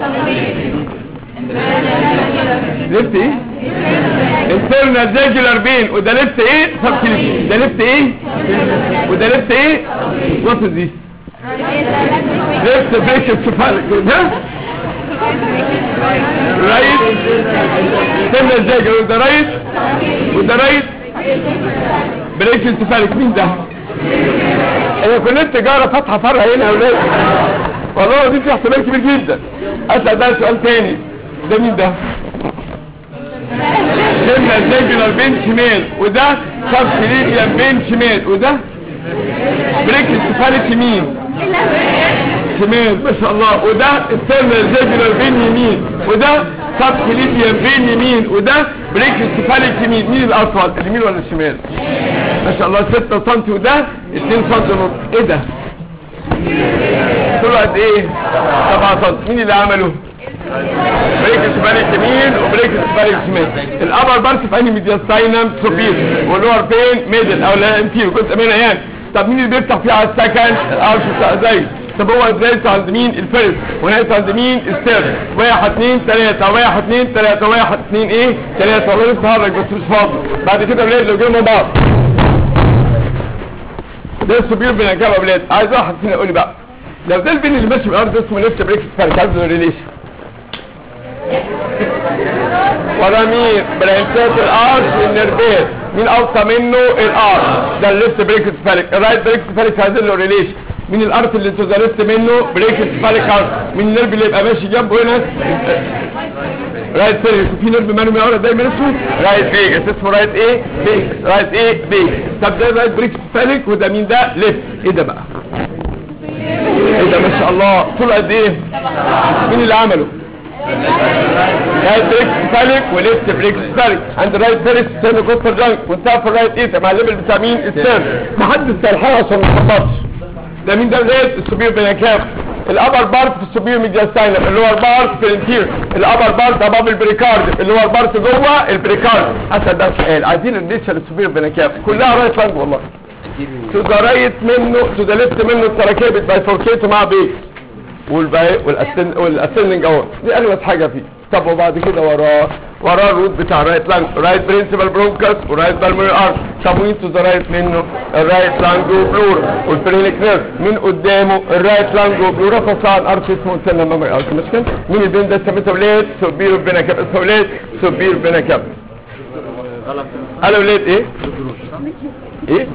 ليفت ايه انترنال جاجولار بين وده ليفت ايه سبكليب ده ليفت ايه وده ليفت ايه وات از ذيس ليفت بريك سفالك ده رايت سنة الزاجر وده رايت وده رايت بريك انتفالك مين ده هي كلية تجارة فاتحة فرع هنا يا ولاد والله دي في احتمال كبير جدا اسأل بقى سؤال تاني ده مين ده سنة الزاجر بين شمال وده سب كليديان بين شمال وده بريك انتفالك يمين شمال ما شاء الله وده السيرنا الزاجر بين يمين وده سب كليديان بين يمين وده بريك انتفالك يمين مين الاطول اليمين ولا الشمال ما شاء الله 6 سم وده 2 سم ونص ايه ده طلع قد ايه 7 سم مين اللي عمله بريك انتفالك يمين وبريك انتفالك شمال الابر بارت في انهي ميدياستاينم سوبير واللور فين ميدل او لا انتيرو جزء منها يعني طب مين اللي بيفتح فيه على السكند الارش بتاع زي طب هو بدايته عند مين الفيرست ونهايته عند مين الثيرد واحد اتنين تلاتة واحد اتنين تلاتة واحد اتنين ايه تلاتة والله لسه هرج بس مش فاضي بعد كده ولاد لو جينا بعض ده السوبير بين كام اولاد عايز واحد فينا يقول لي بقى لو ده البين اللي ماشي بالارض اسمه ليفت بريك سبارك عايز له ريليشن ورا مين برانشات الارش والنرفات مين اوطى منه الارش ده الليفت بريك سبارك الرايت بريك سبارك عايز له ريليشن مين الارت اللي انتوا درست منه بريك سبارك ارت مين النرف اللي يبقى ماشي جنبه هنا رايت فيجس في نرف مانو من ورا دايما اسمه رايت فيجس اسمه رايت ايه فيجس رايت ايه فيجس طب ده رايت بريك سبارك وده مين ده ليفت ايه ده بقى ايه ده ما شاء الله طول قد ايه مين اللي عمله رايت بريك سبالك وليفت بريك سبالك عند رايت فيرست سيرن كوستر جانك وانتهى في الرايت ايه مع الليفل بتاع مين السيرن محدش تلحقه عشان ما تخبطش ده مين ده ليه السوبير بنكاف الابر بارت في السوبير ميدياستاينم اللور بارت في الانتير الابر بارت اباب البريكارد اللور بارت جوه البريكارد اسال ده سؤال عايزين النيتشر السوبير بنكاف كلها رايت لانج والله تو ذا رايت منه تو ذا ليفت منه التراكيب بايفوركيتو مع بيكس والباقي والاسن والاسندنج اهو دي اجمد حاجه فيه طب وبعد كده وراه وراه الروت بتاع رايت لانج رايت برنسبل برونكس ورايت بالمري ارش طب وين تو ذا رايت منه الرايت لانجو بلور والفرينك نيرف من قدامه الرايت لانجو بلورا فصان ارش اسمه سنة مامري ارش مش كده مين البين ده سميته ولاد سوبير بينا كاب اسمه ولاد سوبير بينا كاب قالوا ولاد ايه ايه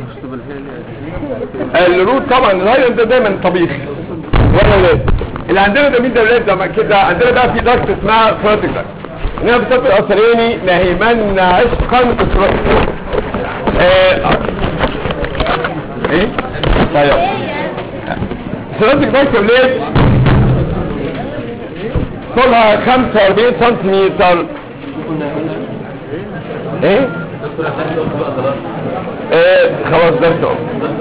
الروت طبعا الهايلاند ده دايما طبيخ ولا ولاد اللي عندنا ده مين ده ولاد لما كده عندنا بقى في ضغط اسمها ثروتك ضغط انها بتسبب الاثريني نهيمن عشقا ثروتك ايه ايه طيب ثروتك ضغط يا ولاد طولها 45 سنتيمتر ايه ايه خلاص درس اهو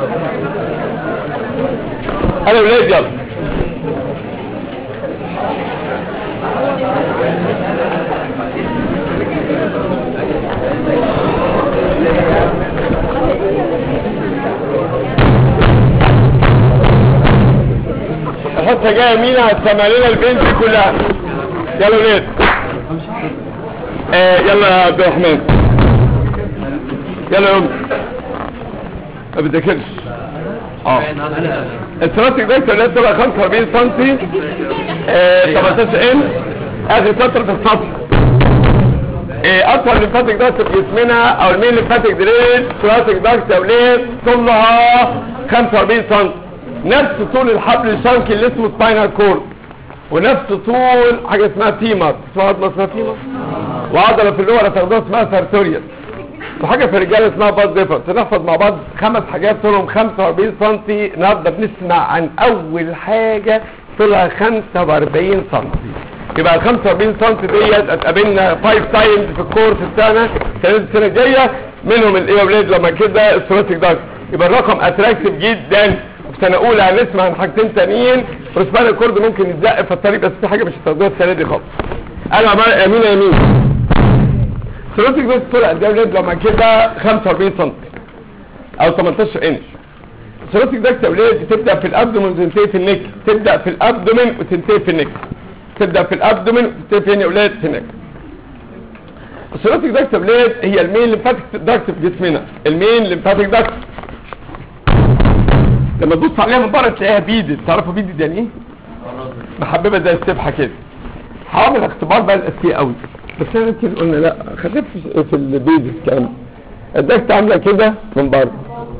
انا ولاد يلا الحته جايه يمين هتسمع لنا البنت دي كلها يلا ولاد آه يلا يا عبد الرحمن يلا يا أم ما بتذاكرش اه التراتيك ده ثلاثة طلع 45 سم آه 18 ان اخر سطر في السطر آه اطول لمفاتيك ضغط في جسمنا او المين لمفاتيك دريل تراتيك ضغط اولاد طولها 45 سم نفس طول الحبل الشنكي اللي اسمه سباينال كورد ونفس طول حاجه اسمها تيمر اسمها عضله اسمها تيمر وعضله في اللور تاخدوها اسمها سارتوريوس وحاجه في الرجاله اسمها باز ديفرنس نحفظ مع بعض خمس حاجات طولهم 45 سم النهارده بنسمع عن اول حاجه طولها 45 سم يبقى ال 45 سم ديت هتقابلنا 5 تايمز في الكورس بتاعنا كانت السنه الجايه منهم الايه يا ولاد لما كده الثوراتيك داك يبقى الرقم اتراكتيف جدا وفي سنه اولى هنسمع عن حاجتين تانيين وسبان الكورد ممكن يتزق في الطريق بس في حاجه مش هتاخدوها السنه دي خالص انا عمال يمين يمين ثلاثي جزء طلع ده ولاد لما كده 45 سم او 18 انش ثلاثي ده يا ولاد تبدا في الابدومن وتنتهي في النك تبدا في الابدومن وتنتهي في النك تبدا في الابدومن وتنتهي فين يا ولاد في النك الثلاثي ده يا ولاد هي المين لمفاتيك داكت في جسمنا المين لمفاتيك داكت لما تبص عليها من بره تلاقيها بيدد تعرفوا بيدد يعني ايه محببه زي السبحه كده هعمل اختبار بقى الاذكياء قوي بس انا يمكن قلنا لا خدت في, في البيزك كام الدكت عامله كده من بره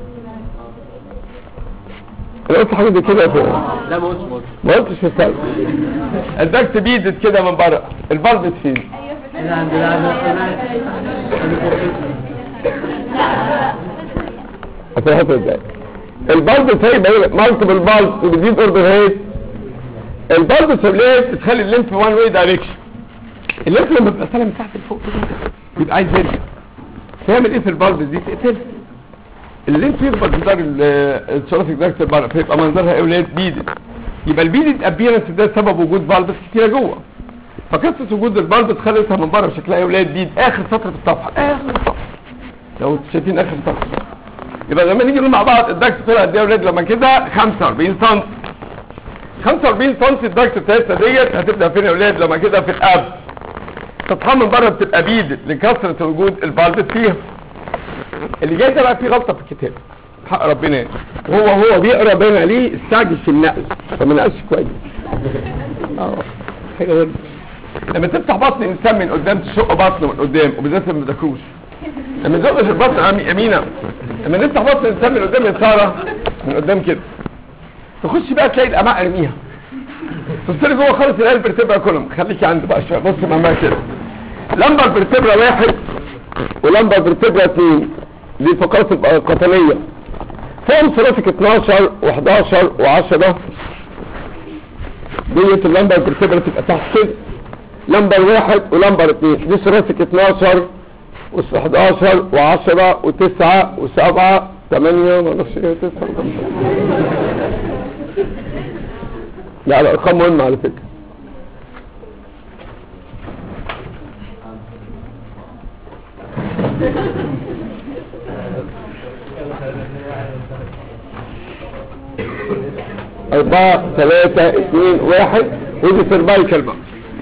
انا قلت حاجه زي كده في لا ما قلتش ما قلتش ما قلتش في السالب الدكت بيدت كده من بره البلبس فين هنا عند العزة هتلاحظ ازاي البلبس هي مالتيبل بالبس وبتزيد اوردر هيت البلبس اللي بتخلي الليمف وان واي دايركشن الليمف لما بيبقى طالع من تحت لفوق كده يبقى عايز يرجع تعمل ايه في البلبس دي تقتلها الليمف يخبط في دار الثوراسيك داكت بره فيبقى منظرها ايه ولاد بيدد يبقى البيدد ابيرنس ده سبب وجود فالبس كتيره جوه فقصه وجود البلبس خلتها من بره شكلها ايه ولاد بيد اخر سطر في الصفحه اخر سطر لو شايفين اخر سطر يبقى لما نيجي نقول مع بعض الدكت طلع قد ايه يا ولاد لما كده 45 سم 45 سم الدكت بتاعتنا ديت هتبدا فين يا ولاد لما كده في الاب سطحها من بره بتبقى بيد لكثره وجود البلبس فيها اللي جاي ده بقى فيه غلطه في الكتاب حق ربنا يعني. وهو هو بيقرا باين عليه استعجل في النقل فما نقلش كويس اه حاجه غير لما تفتح بطن انسان من قدام تشق بطنه من قدام وبالذات لما بتاكلوش لما تزقش البطن عمي امينه لما نفتح بطن انسان من قدام يا ساره من قدام كده تخش بقى تلاقي الامعاء ارميها تبص جوه خالص تلاقي الفرتبرا كلهم خليكي عندي بقى شويه بص معايا كده لمبه الفرتبرا واحد ولمبه الفرتبرا اثنين دي الفقرات القطنيه فوق ثلاثك 12 و11 و10 ديت اللمبه الفرتبرا تبقى تحت كده لمبر واحد ولمبر اثنين دي ثلاثك 12 و11 و10 و9 و7 8 ما اعرفش ايه 9 لا الارقام مهمه على فكره أربعة ثلاثة اثنين واحد ودي سيرفايكال بقى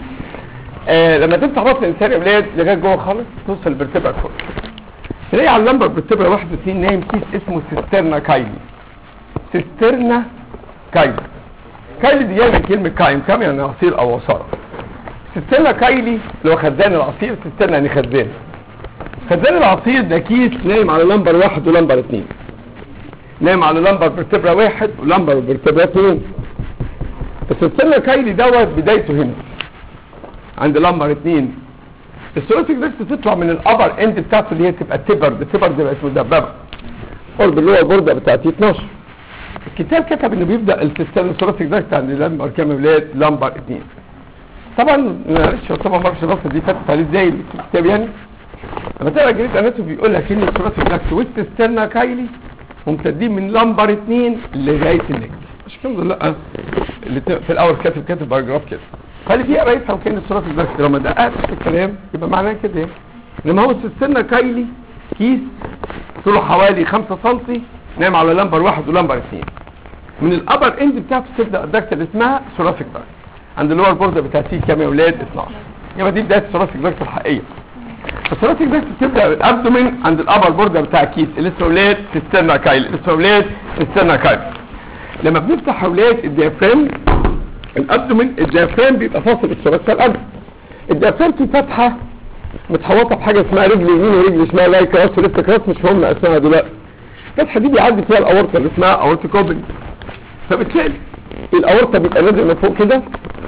آه لما تفتح بطن الانسان يا ولاد لغايه جوه خالص توصل البرتبرا كله تلاقي على اللمبه البرتبرا واحد واثنين نايم كيس اسمه سيسترنا كايلي سيسترنا كايلي كايلي دي جايه من كلمه كايم كام يعني عصير او عصاره سيسترنا كايلي اللي هو خزان العصير سيسترنا يعني خزان خزان العصير ده كيس نايم على لمبر واحد ولمبر اثنين نايم على لمبر برتبرا واحد ولمبر برتبرا اثنين السيسترنا كايلي دوت بدايته هنا عند لمبر اثنين الثلاثيك داكت تطلع من الابر اند بتاعته اللي هي تبقى تبر التبر دي بقت مدببه قرب اللي هو البورده بتاعتي 12 الكتاب كتب انه بيبدا السيستم الثلاثيك داكت عند لمبر كام ولاد لمبر اثنين طبعا معلش هو طبعا ما اعرفش الرصه دي فاتت عليه ازاي في الكتاب يعني لما تقرا جريد اناتو بيقول لك ان الثلاثيك داكت والسيسترنا كايلي ممتدين من لمبر اثنين لغايه النك مش الحمد لله اللي في الاول كاتب كاتب باراجراف كده قال في قرايتها وكان الصراط الدرس لما دققت في الكلام يبقى معناه كده ايه انما هو السنه كايلي كيس طوله حوالي 5 سم نايم على لمبر واحد ولمبر اثنين من الابر اند بتاعته تبدا الدكتة اللي اسمها ثوراسيك داكت عند اللور بورده بتاعتيه كام يا اولاد 12 يبقى دي بدايه الثوراسيك داكت الحقيقيه الثوراسيك داكت بتبدا بالابدومين عند الابر بورده بتاع الكيس اللي اسمه اولاد سيسترنا كايلي اللي اسمه اولاد سيسترنا كايلي لما بنفتح اولاد الديافرام الابدومين الديافرام بيبقى فاصل الثلاثه القلب الديافرام في فتحه متحوطه بحاجه اسمها رجل يمين ورجل شمال لايك راس وليفت كراس مش هم اسمها دلوقتي الفتحه دي بيعدي فيها الاورطه اللي اسمها اورتيك اوبن فبالتالي الاورطه بيبقى نازل من فوق كده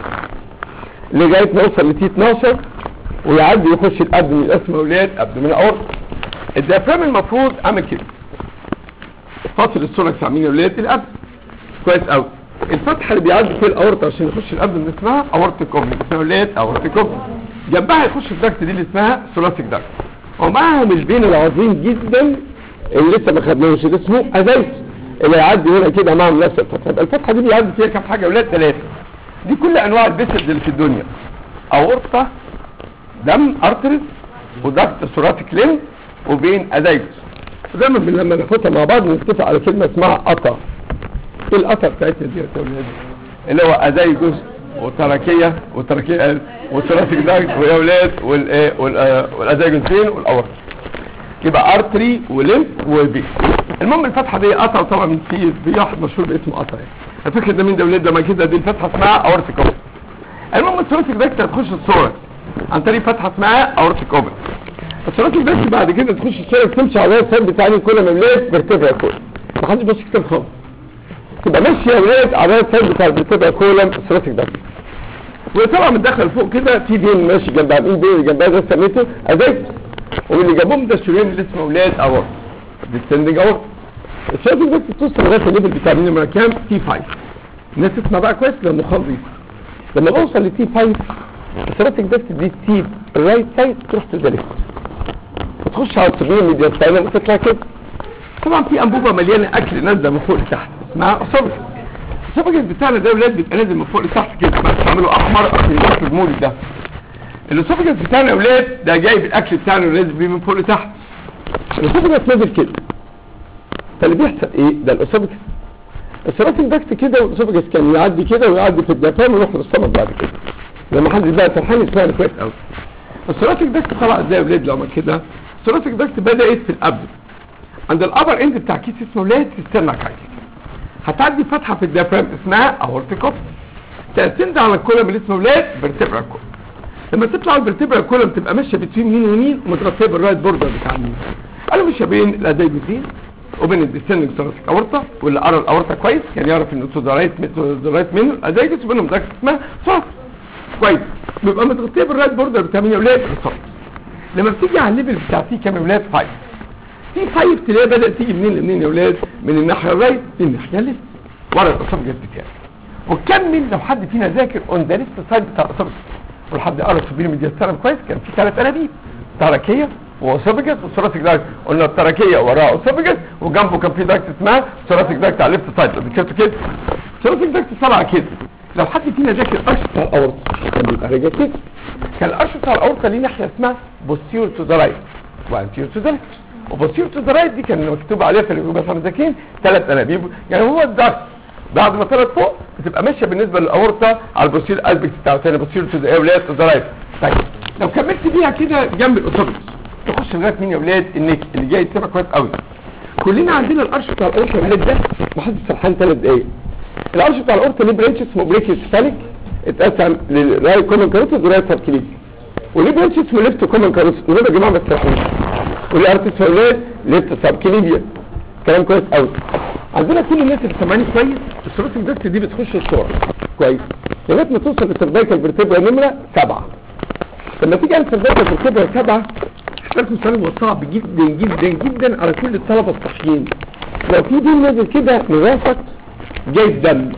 لغايه ما يوصل لتي 12 ويعدي يخش الابدومين الاسم اولاد ابدومين الاورطه الديافرام المفروض اعمل كده فاصل السوركس عاملين يا ولاد الابد كويس قوي الفتحه اللي بيعدي فيها الاورطه عشان يخش القلب اللي اسمها اورتيك اوبن اسمها ولاد اورتيك اوبن جنبها يخش الدكت دي اللي اسمها ثوراسيك دكت ومعاهم البين العظيم جدا اللي لسه ما خدناهوش اللي اسمه ازايت اللي يعدي هنا كده معاهم نفس الفتحه يبقى الفتحه دي بيعدي فيها كام حاجه يا ولاد ثلاثه دي كل انواع البسد اللي في الدنيا اورطه دم ارترز ودكت ثوراسيك لين وبين ازايت دايما لما ناخدها مع بعض نتفق على كلمه اسمها قطع ايه القطع بتاعتنا دي يا ولاد اللي هو ازايجوس وتركيه وتركيه وثلاثيك داكت ويا ولاد والايه والازايجوسين والاورطه يبقى ارتري وليمف وبي المهم الفتحه دي قطع طبعا في في واحد مشهور باسمه قطع يعني الفكره ده مين ده ولاد ده ما كده دي الفتحه اسمها اورتيك المهم الثوراسيك داكت هتخش الثوركس عن طريق فتحه اسمها اورتيك اوبن الثوراسيك داكت بعد كده تخش الثوركس تمشي على السير بتاع كل ما ولاد فيرتبرا كول محدش بص كتاب خالص تبقى ماشيه يا ولاد على السير بتاع الفيرتبرا كولم الثوراسيك داكت وطبعا من داخل فوق كده في بين ماشي جنبها مين بين اللي جنبها ده سميته ازايت واللي جنبهم ده الشريان اللي اسمه ولاد اورت ديستندنج اورت الثوراسيك داكت توصل لغايه الليفل بتاع مين نمره كام تي 5 الناس تسمع بقى كويس لانه خليط لما بوصل لتي 5 الثوراسيك داكت دي تي الرايت سايد تروح تو ذا ليفت وتخش على السبيل ميديا ستايلم وتطلع كده طبعا في انبوبه مليانه اكل نازله من فوق لتحت اسمها اسوفجس الاسوفجس بتاعنا ده ولاد بيبقى نازل من فوق لتحت كده ما تعمله احمر عشان يروح المولد ده الاسوفجس بتاعنا يا ولاد ده جايب الاكل بتاعنا ونازل بيه من فوق لتحت الاسوفجس نازل كده فاللي بيحصل ايه ده الاسوفجس الثوراسيك داكت كده والاسوفجس كان يعدي كده ويعدي في الدفام ويروح للسtomach بعد كده لما حد بقى سرحان يسمعني كويس قوي الثوراسيك داكت طلع ازاي يا ولاد لو عمل كده الثوراسيك داكت بدات في الابدن عند الابر اند بتاع كيس اسمه ولاد سيسترنا كايتس هتعدي فتحه في الديافرام اسمها اورتيكوب تقسمت على الكولم اللي اسمه ولاد فيرتبرا كولم لما تطلع الفيرتبرا كولم تبقى ماشيه بين مين ومين ومتغطيه بالرايت بوردر بتاع مين قالوا ماشيه بين الادايبوزين وبين الديسندنج ثوراسيك اورتا واللي قرا الاورتا كويس كان يعرف ان التودرايت التودرايت منه الادايبوس وبينهم داكت اسمها ثوراسيك كويس بيبقى متغطيه بالرايت بوردر بتاع مين يا ولاد الثوراسيك لما بتيجي على الليفل بتاع سي كام يا ولاد 5 في 5 تلاقيها بدات تيجي منين لمنين يا ولاد من الناحيه الرايت للناحيه الليفت ورا الاسوفجس بتاعي وكمل لو حد فينا ذاكر اون ذا ليفت سايد بتاع الاسوفجس ولحد قرا سبيل ميدياسترم كويس كان في ثلاث انابيب تركيه واسوفجس وثوراسيك داكت قلنا التركيه وراها اسوفجس وجنبه كان في داكت اسمها ثوراسيك داكت على الليفت سايد لو ذكرتوا كده ثوراسيك داكت طالعه كده لو حد فينا ذاكر القش بتاع الاورطه كان بيبقى راجع كده كان القش بتاع الاورطه ليه ناحيه اسمها بوستيور تو ذا رايت وانتيور تو ذا ليفت وبوستيور تو ذا رايت دي كان مكتوب عليها في اللي مثلا ذاكرين ثلاث انابيب يعني هو الداكت بعد ما طلعت فوق بتبقى ماشيه بالنسبه للاورطه على البوستير البكس بتاع تاني بوستير تو ذا ولاد تو ذا رايت طيب لو كملت بيها كده جنب الاوتوبيس تخش لغايه مين يا ولاد النك اللي جاي تبقى كويس قوي كلنا عندنا القرش بتاع الاورطه يا ولاد ده ما حدش سرحان ثلاث دقايق القرش بتاع الاورطه ليه برانش اسمه بريكيوسفاليك اتقسم لرايت كومن كاروتيد ورايت سبكليبي وليه برانش اسمه ليفت كومن كاروتيد ودول يا جماعه ما تسرحوش والارتس يا ولاد ليفت سبكليبيا كلام كويس قوي عندنا كل الناس اللي سامعاني كويس الثوراسيك داكت دي بتخش الصوره كويس لغايه ما توصل للسيرفايكال فيرتبرا نمره سبعه لما تيجي على السيرفايكال فيرتبرا سبعه احتاج سؤال هو صعب جدا جدا جدا على كل الطلبه الصحيين لو في دين نازل كده من راسك جايب دم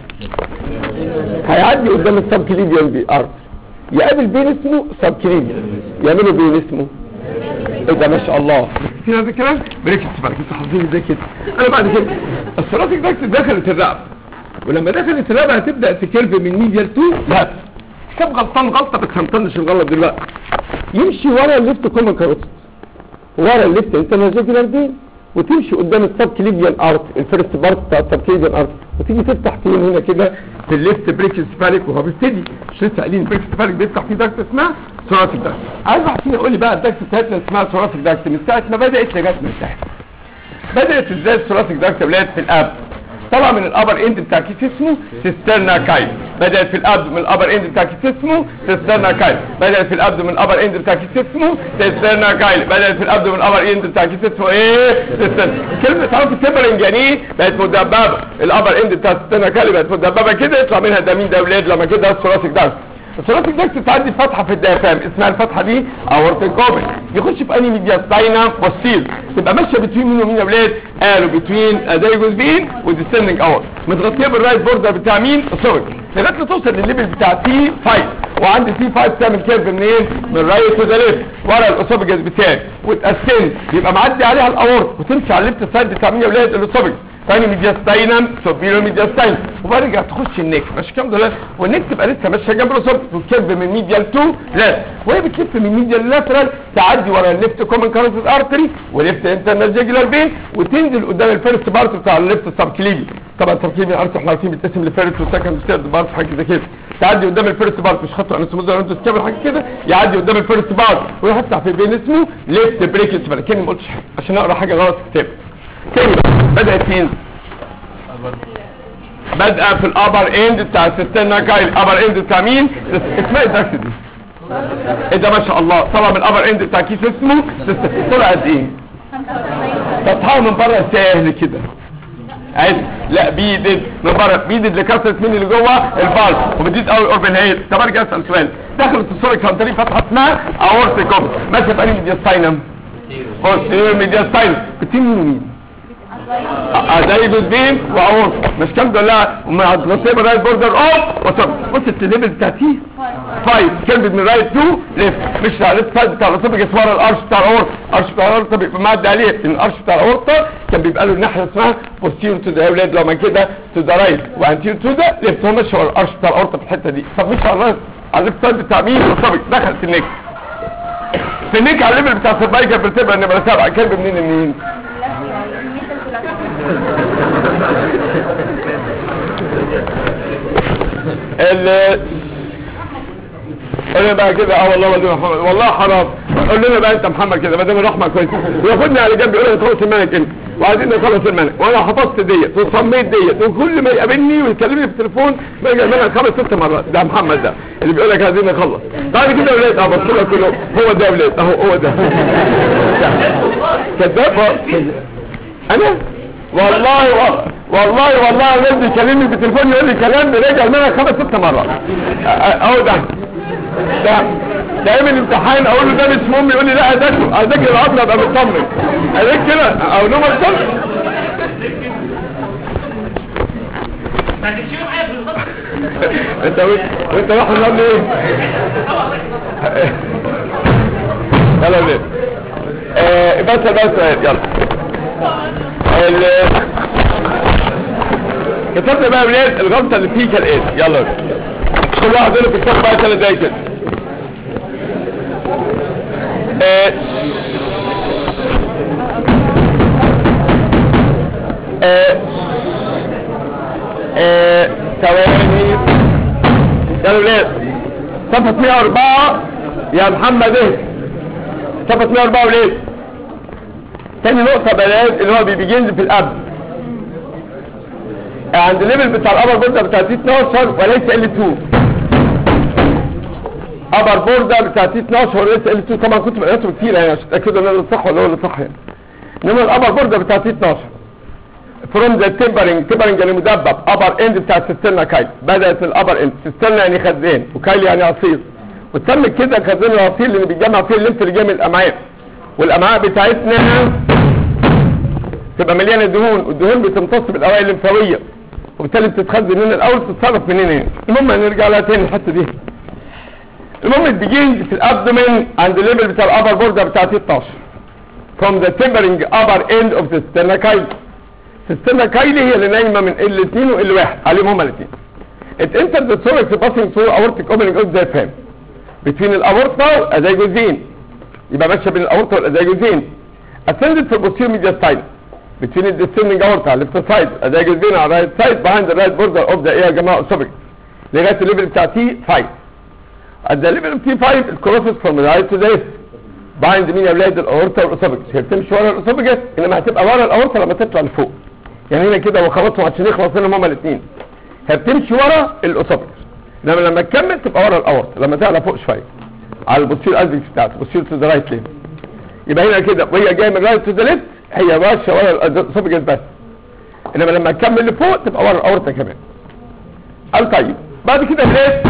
هيعدي قدام السب كليبيان بي ارض يقابل بين اسمه سب كليبيان يعملوا بين اسمه ايه ده ما شاء الله في هذا الكلام بريك بالك انتوا حافظين ازاي كده انا بعد كده الثوراسيك داكت دخلت الرقبه ولما دخلت الرقبه هتبدا تكيرف من ميديال تو لا كم غلطان غلطه بس هنطنش الغلط دلوقتي يمشي ورا الليفت كومن كاروتيد ورا الليفت انترنازيجولار دين وتمشي قدام السب كليبيان ارت الفيرست بارت بتاع السب كليبيان ارت وتيجي تفتح فين هنا كده في الليفت بريكس سفاليك وهو بيبتدي مش لسه قايلين بريكس سفاليك بيفتح فيه داكت اسمها ثوراسيك داكت عايز واحد فينا يقول لي بقى الداكت بتاعتنا اسمها ثوراسيك داكت من ساعه ما بدات لغايه ما انتهت بدات ازاي الثوراسيك داكت يا ولاد في الاب طبعا من الابر اند بتاع كيس اسمه سيسترنا كايل بدات في الابد من الابر اند بتاع كيس اسمه سيسترنا كايل بدات في الابد من الابر اند بتاع كيس اسمه سيسترنا كايل بدات في الابد من الابر اند بتاع كيس اسمه ايه سيسترنا كلمه تعرف تبرنج يعني ايه بقت مدببه الابر اند بتاع سيسترنا كايل بقت مدببه كده يطلع منها ده مين ده اولاد لما كده الثوراسيك داكت الثوراسيك داكت تعدي فتحه في الديافرام اسمها الفتحه دي اورتيك اوبن يخش في انهي ميدياستاينا بوستيل تبقى ماشيه بتوين مين ومين يا اولاد قالوا بتوين ادايجوز بين وديسندنج اور متغطيه بالرايت بوردر بتاع مين السورك لغايه ما توصل للليفل بتاع تي 5 وعند تي 5 تعمل كيرف منين من رايت تو ذا ليفت ورا الاسوفجس بتاعي وتقسم يبقى معدي عليها الاورت وتمشي على الليفت سايد بتاع مين يا اولاد الاسوفجس ثاني ميدياستاينم سوبيرو ميدياستاين وبرجع تخش النك ماشي كام دولار والنك تبقى لسه ماشيه جنب الاسوفجس وتكب من ميديال تو لا وهي بتلف من ميديال لاترال تعدي ورا الليفت كومن كاروتيد ارتري وليفت انترنال بين وتنزل قدام الفيرست بارت بتاع الليفت سب كليبي طبعا السب كليبي ارتري احنا عارفين بيتقسم لفيرست وسكند وثيرد بارت حاجه زي كده تعدي قدام الفيرست بارت مش خطوه انستموزر انت تكمل حاجه كده يعدي قدام الفيرست بارت ويفتح في بين اسمه ليفت بريكس بقى كاني ما قلتش حاجه عشان اقرا حاجه غلط في الكتاب تاني بقى بدات فين بادئه في الابر اند بتاع السيسترنا كايل الابر اند بتاع مين اسمها الدكت دي ايه ده ما شاء الله طلع من الابر اند بتاع كيس اسمه سيسترنا. طلع قد ايه فتحها من بره سهل كده عادي لا بيدد من بره بيدد لكثره مين اللي جوه الفالف وبتزيد قوي اوربن هيد طب ارجع اسال سؤال دخلت السورك عن طريق فتحه اسمها اورتيكوم ماشيه في انهي ميدياستاينم بوستيريور ميدياستاينم بتين مين ومين زي جزئين واورط مش كام دول ومع البلاسيبو رايت بوردر اوف وطب بص الليفل بتاعتيه فايف كلمة من رايت تو ليفت مش على الليفت سايد بتاع الاسوفجس ورا الارش بتاع الاورط الارش بتاع الاورط بيبقى معدي عليه لان الارش بتاع الاورطه كان بيبقى له الناحيه اسمها بوستيريور تو ذا اولاد لو ما كده تو ذا رايت وانتيريور تو ذا ليفت هو ماشي ورا الارش بتاع الاورطه في الحته دي طب مش على الرايت على الليفت سايد بتاع مين الاسوفجس دخل في النك في النك على الليفل بتاع السيرفايكال بتبقى نمره سبعه كلمة منين لمنين ال قول لنا بقى كده اه والله والله محمد والله حرام قول لنا بقى انت محمد كده ما دام الرحمه كويسه وياخدني على جنب يقول لي تخلص المنهج انت وعايزين نخلص المنهج وانا حفظت ديت وصميت ديت وكل ما يقابلني ويكلمني في التليفون بيجي المنهج خمس ست مرات ده محمد ده اللي بيقول لك عايزين نخلص بعد كده يا ولاد اه بص لك كله هو ده يا ولاد اهو هو ده كذاب انا والله والله والله والله الولد يكلمني في التليفون يقول لي كلام بيرجع المنهج خمس ست مرات اه، اهو ده ده ده يوم الامتحان اقول له ده مش مهم يقول لي لا اذاكر اذاكر العظم ابقى مطمن اذاكر كده او نوم مطمن انت وانت وانت رايح النهارده ايه يلا ليه آه بس بس يلا ال- كتبنا بقى يا ولاد الغلطه اللي فيه كالاتي يلا كل واحد يقول في الكتاب بقى ثلاث دقايق كده آه، آه، آه، ثواني يا ولاد صفحة 104 يا محمد ايه صفحة 104 ولاد تاني نقطة بلاد اللي هو بيجنز في الأب عند الليفل بتاع الأبر بوردة بتاع تي 12 وليس ال 2 أبر بوردة بتاع تي 12 وليس ال 2 طبعا كنت بقيته كتير يعني عشان تتأكدوا ان انا اللي صح ولا هو اللي صح يعني انما الأبر بوردة بتاع تي 12 فروم ذا تيمبرنج تيمبرنج يعني مدبب ابر اند بتاع السيسترنا كايل بدات من الابر اند سيسترنا يعني خزان وكايل يعني عصير وتسمى كده خزان العصير لان بيتجمع فيه الليمف اللي جاي من الامعاء والامعاء بتاعتنا تبقى مليانه دهون والدهون بتمتص بالاوعيه الليمفاويه وبالتالي بتتخزن هنا الاول تتصرف من هنا المهم هنرجع لها تاني الحته دي المهم البيجين في الابدومين عند الليفل بتاع الابر بوردر بتاع 16 from the tempering upper end of the sternocyle السنة كايلي هي اللي نايمة من ال 2 وال 1 عليهم هما الاثنين it entered the thorax passing through aortic opening of the diaphragm between الاورطة والازايجوزين يبقى ماشية بين الاورطة والازايجوزين ascended to posterior mediastinum between the descending aorta left side azygosine على right side behind the right border of the ايه يا جماعة esophagus لغاية الليفل بتاع تي 5 at the level of T5 it crosses from the right to the left behind مين يا ولاد الاورطة والاسوفجس هي بتمشي ورا الاسوفجس انما هتبقى ورا الاورطة لما تطلع لفوق يعني هنا كده وخبطهم عشان يخلص منهم هما الاثنين هي بتمشي ورا الاسوفجس انما لما تكمل تبقى ورا الاورطة لما تعلى فوق شويه على البوستير ازيكس بتاعته بوستير تو ذا رايت لين يبقى هنا كده وهي جايه من رايت تو ذا ليفت هي ماشيه ورا الاسوفجس بس انما لما تكمل لفوق تبقى ورا الاورطة كمان قال طيب بعد كده ليه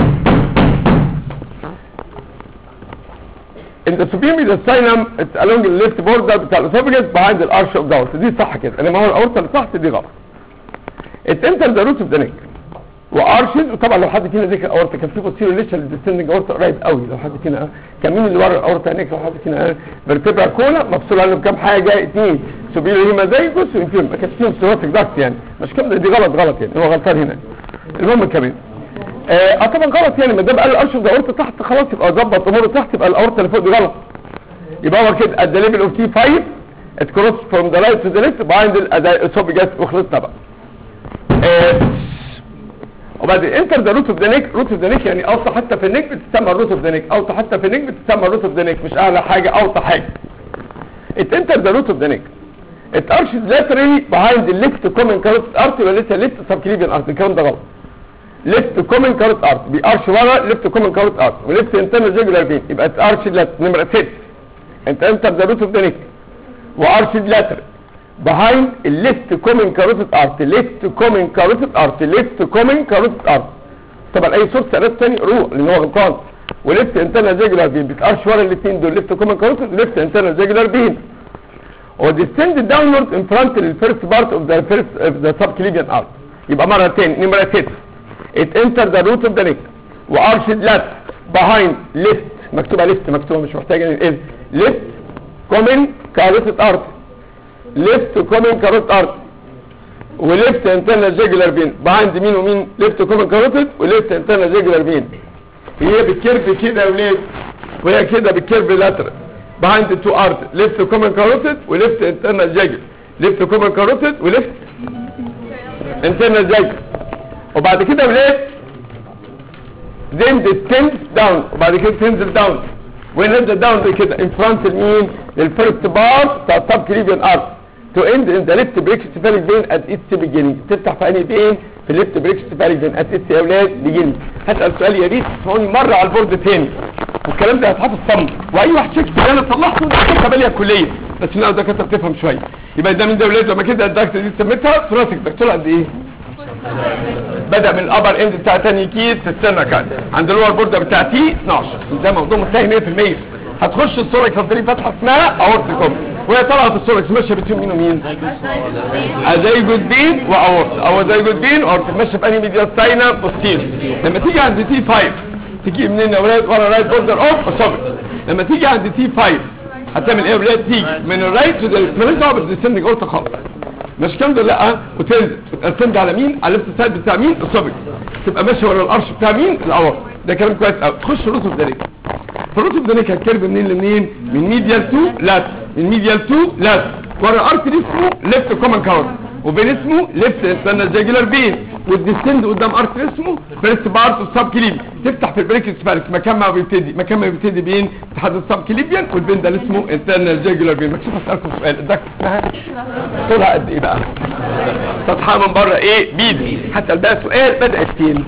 in the superior mediastinum it's along the left border بتاع الاسوفجس behind the arch of the aorta دي صح كده انما هو الاورطه اللي تحت دي غلط it enters the root of the neck وارشد وطبعا لو حد فينا ذكر الاورطه كان في بوستيريور ليش الديسندنج اورطه قريب قوي لو حد فينا كان مين اللي ورا الاورطه هناك لو حد فينا فيرتبرا كولا مفصول عنه بكام حاجه اثنين سوبيريور هيمازايجوس ويمكن ما كانش فيهم سيروتيك داكت يعني مش كده دي غلط غلط يعني هو غلطان هنا المهم كمان اه آه، طبعا غلط يعني ما دام قال الارشد ده اورطه تحت خلاص يبقى ظبط اموره تحت يبقى الاورطه اللي فوق دي غلط يبقى هو كده at the level of T5 it crosses from the right to the left behind the esophagus وخلصنا بقى آه، وبعدين انتر ذا روت اوف ذا نيك روت اوف ذا نيك يعني اوطى حتى في النيك بتسمى الروت اوف ذا نيك اوطى حتى في النيك بتسمى الروت اوف ذا نيك مش اعلى حاجه اوطى حاجه it enter the root of the neck it arches laterally behind the left common carotid artery ولسه left subclavian artery الكلام ده غلط left common carotid artery بيارش ورا left common carotid artery وليفت internal jugular vein يبقى it arches lateral نمرة 6 انت انت the root of the neck وارشد lateral behind الليفت كومن كاروتيد ارت ليفت كومن كاروتيد ارت ليفت كومن كاروتيد ارت طبعا اي صوت سألات تاني روح لان هو غلطان وليفت انترنال جاجولار بين بتقرش ورا الاثنين دول ليفت كومن كاروتيد ليفت انترنال جاجولار بين وديستند داونورد ان فرونت للفيرست بارت اوف ذا فيرست اوف ذا سبكليفيان ارت يبقى مره تاني نمره 6 it enter the root of the neck وارشد left behind left مكتوبه left مكتوبه مش محتاجه ننقل left common carotid artery left common carotid artery وليفت انترنال جاجولار فين behind مين ومين left common carotid وليفت انترنال جاجولار فين هي بالكيرف كده يا ولاد وهي كده بالكيرف لاترال behind the two arteries left common carotid وليفت internal jugular left common carotid وليفت internal jugular وبعد كده ولاد then descends down وبعد كده تنزل down وننزل down زي كده in front المين للفيرست بار بتاع السب كليفيان ارت to end in the left brachycephalic vein at its beginning تفتح في انهي فين في الليفت brachycephalic vein at its يا اولاد beginning هسأل سؤال يا ريت تسمعوني مرة على البورد تاني والكلام ده هيتحط صم واي واحد شيك انا طلعته ده كتبه باليه كليه بس انا ده كتب تفهم شويه يبقى ده من ده ولاد لما كده الدكتور دي سميتها ثوراسيك دكتور قد ايه بدا من الابر اند بتاع تاني كيس في السنه كان عند اللور بورده بتاعتي 12 ده موضوع منتهي 100% هتخش السوركس هتلاقي فتحه اسمها اورتيكوم وهي طالعه في السوركس ماشيه بين مين ومين ازايجود بين واورت او ازايجود بين واورت ماشيه في انهي ميديا ستاينا بوستير لما تيجي عند تي 5 تيجي منين يا ولاد ورا رايت بوردر اوف اسوفيس لما تيجي عند تي 5 هتعمل ايه يا ولاد تيجي من الرايت تو ذا ماليش دعوه بالديسندنج اورتا خالص مش كام ده لا وتنزل وتقسم على مين على الليفت سايد بتاع مين السوبك تبقى ماشي ورا القرش بتاع مين الاور ده كلام كويس قوي تخش روت اوف ذا فروت اوف ذا هتكرب منين لمنين من ميديال تو لات من ميديال تو لات ورا ارتري اسمه ليفت كومن كاونت وبين اسمه ليفت استنى جاجولار بين والديسند قدام ارتري اسمه فيرست بارت سب كليب تفتح في البريكس فارس مكان ما بيبتدي مكان ما بيبتدي بين اتحاد السب كليبيان والبين ده اللي اسمه انترنال جاجولار بين مكتوب اسالكم سؤال الدكتور اسمها طولها قد ايه بقى سطحها من بره ايه بيدي حتى بقى سؤال بدات فين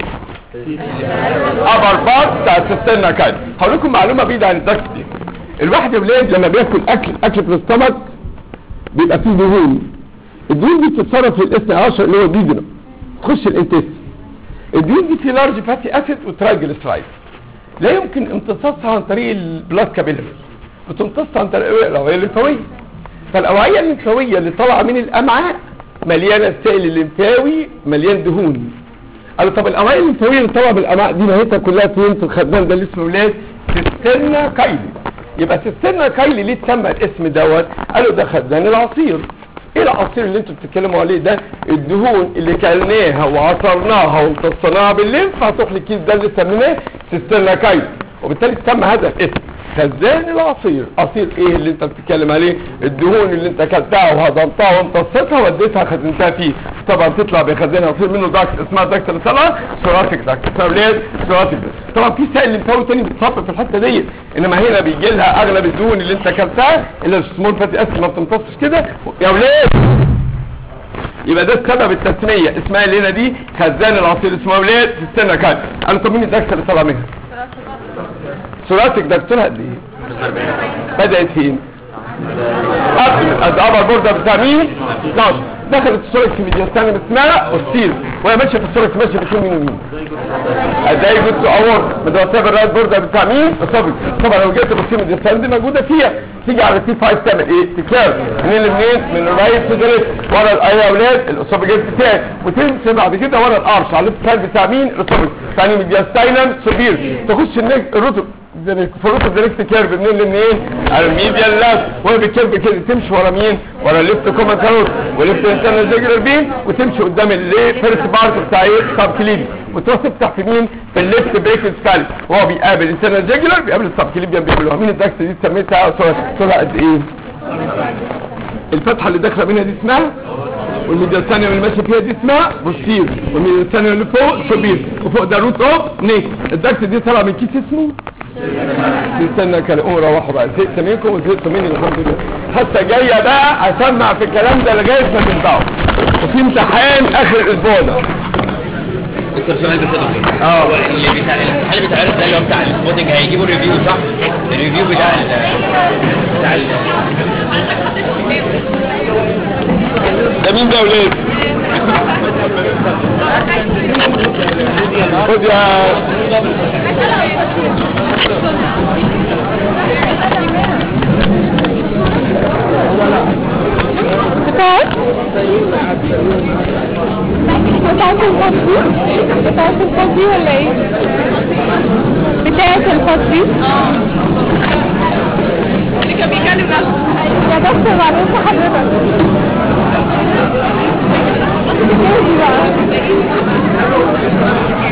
ابر بارت بتاع السستنا كاين هقول لكم معلومه بعيده عن الدكتور دي الواحد يا ولاد لما بياكل اكل اكل في الاستمك بيبقى فيه دهون الدهون دي بتتصرف في الاس 10 اللي هو بيجنم تخش الانتست الدهون دي في لارج فاتي اسيد وترايجلسرايد لا يمكن امتصاصها عن طريق البلاد كابيلاري بتمتص عن طريق الاوعيه الليمفاويه فالاوعيه الليمفاويه اللي طالعه من الامعاء مليانه السائل الليمفاوي مليان دهون قالوا طب الاوعيه الليمفاويه اللي طالعه من الامعاء دي نهايتها كلها فين في الخدام ده اللي اسمه ولاد سيسترنا كايلي يبقى سيسترنا كايلي ليه اتسمى الاسم دوت قالوا ده خزان العصير ايه العصير اللي انتوا بتتكلموا عليه ده الدهون اللي كلناها وعصرناها وامتصيناها بالليمف هتروح للكيس ده اللي سميناه سيسترنا كايلي وبالتالي اتسمى هذا الاسم خزان العصير عصير ايه اللي انت بتتكلم عليه الدهون اللي انت اكلتها وهضمتها وامتصيتها وديتها خزنتها فيه طبعا تطلع بخزان عصير منه داكت اسمها داكت اللي طالعه سوراتيك داكت اسمها ولاد سوراتيك طبعا في سائل لمفاوي تاني بيتصب في الحته ديت انما هنا بيجي لها اغلب الدهون اللي انت اكلتها اللي السمول فاتي اسيد ما بتمتصش كده يا ولاد يبقى ده السبب التسميه اسمها اللي هنا دي خزان العصير اسمها ولاد في السنه كان قالوا طب مين الداكت اللي طالع منها سراتك دكتورها قد ايه بدأت فين قبل ابر بوردة بتاع مين 12 دخلت السوركس في ميدياستان اسمها اوستيل وهي ماشيه في السوركس ماشيه بين مين ومين ازاي جبت اور مدرسه بالرايت بوردة بتاع مين الصبر طبعا لو جبت بصي ميدياستان دي موجوده فيها تيجي على تي 5 تعمل ايه تكير منين لمنين من الرايت تو ذا ورا الاي يا اولاد الاسوفجيس بتاعك وتمشي بعد كده ورا الارش على الليفت بتاع مين الاسوفجيس ثاني ميدياستاينم سوبير تخش النك الرطب فروت الديركت كيرف منين لمنين على الميديا لاف وهي بالكيرف كده تمشي ورا مين ورا الليفت كومن كاروت وليفت انترنال جاجر بين وتمشي قدام اللي فيرست بارت بتاع ايه سب كليبي وتروح تفتح في مين في الليفت بريكس سكالي وهو بيقابل انترنال جاجر بيقابل السب كليبي بيقابلوها مين الدكت دي سميتها طولها قد ايه الفتحه اللي داخله منها دي اسمها والميديا الثانيه اللي ماشي فيها دي اسمها بوستير والميديا الثانيه اللي فوق سوبير وفوق ده روت اوف نيك الدكت دي طالعه من كيس اسمه استنى كان قوموا روحوا بقى زهقت منكم وزهقتوا مني الحمد لله حتى جايه بقى اسمع في الكلام ده لغايه ما تنفعوا وفي امتحان اخر الاسبوع ده دكتور سؤال بس يا دكتور اه. هو اللي بتاع الامتحان اللي بيتعرض ده اللي هو بتاع السبوتنج هيجيبوا ريفيو صح؟ الريفيو بتاع ال بتاع ال ده مين ده يا ولاد خد يا بتاعت بتاعت الفضي بتاعت الفضي ولا ايه بتاعت الفضي اه اللي كان بيتكلم يا دكتور معلش حضرتك جوزي بقى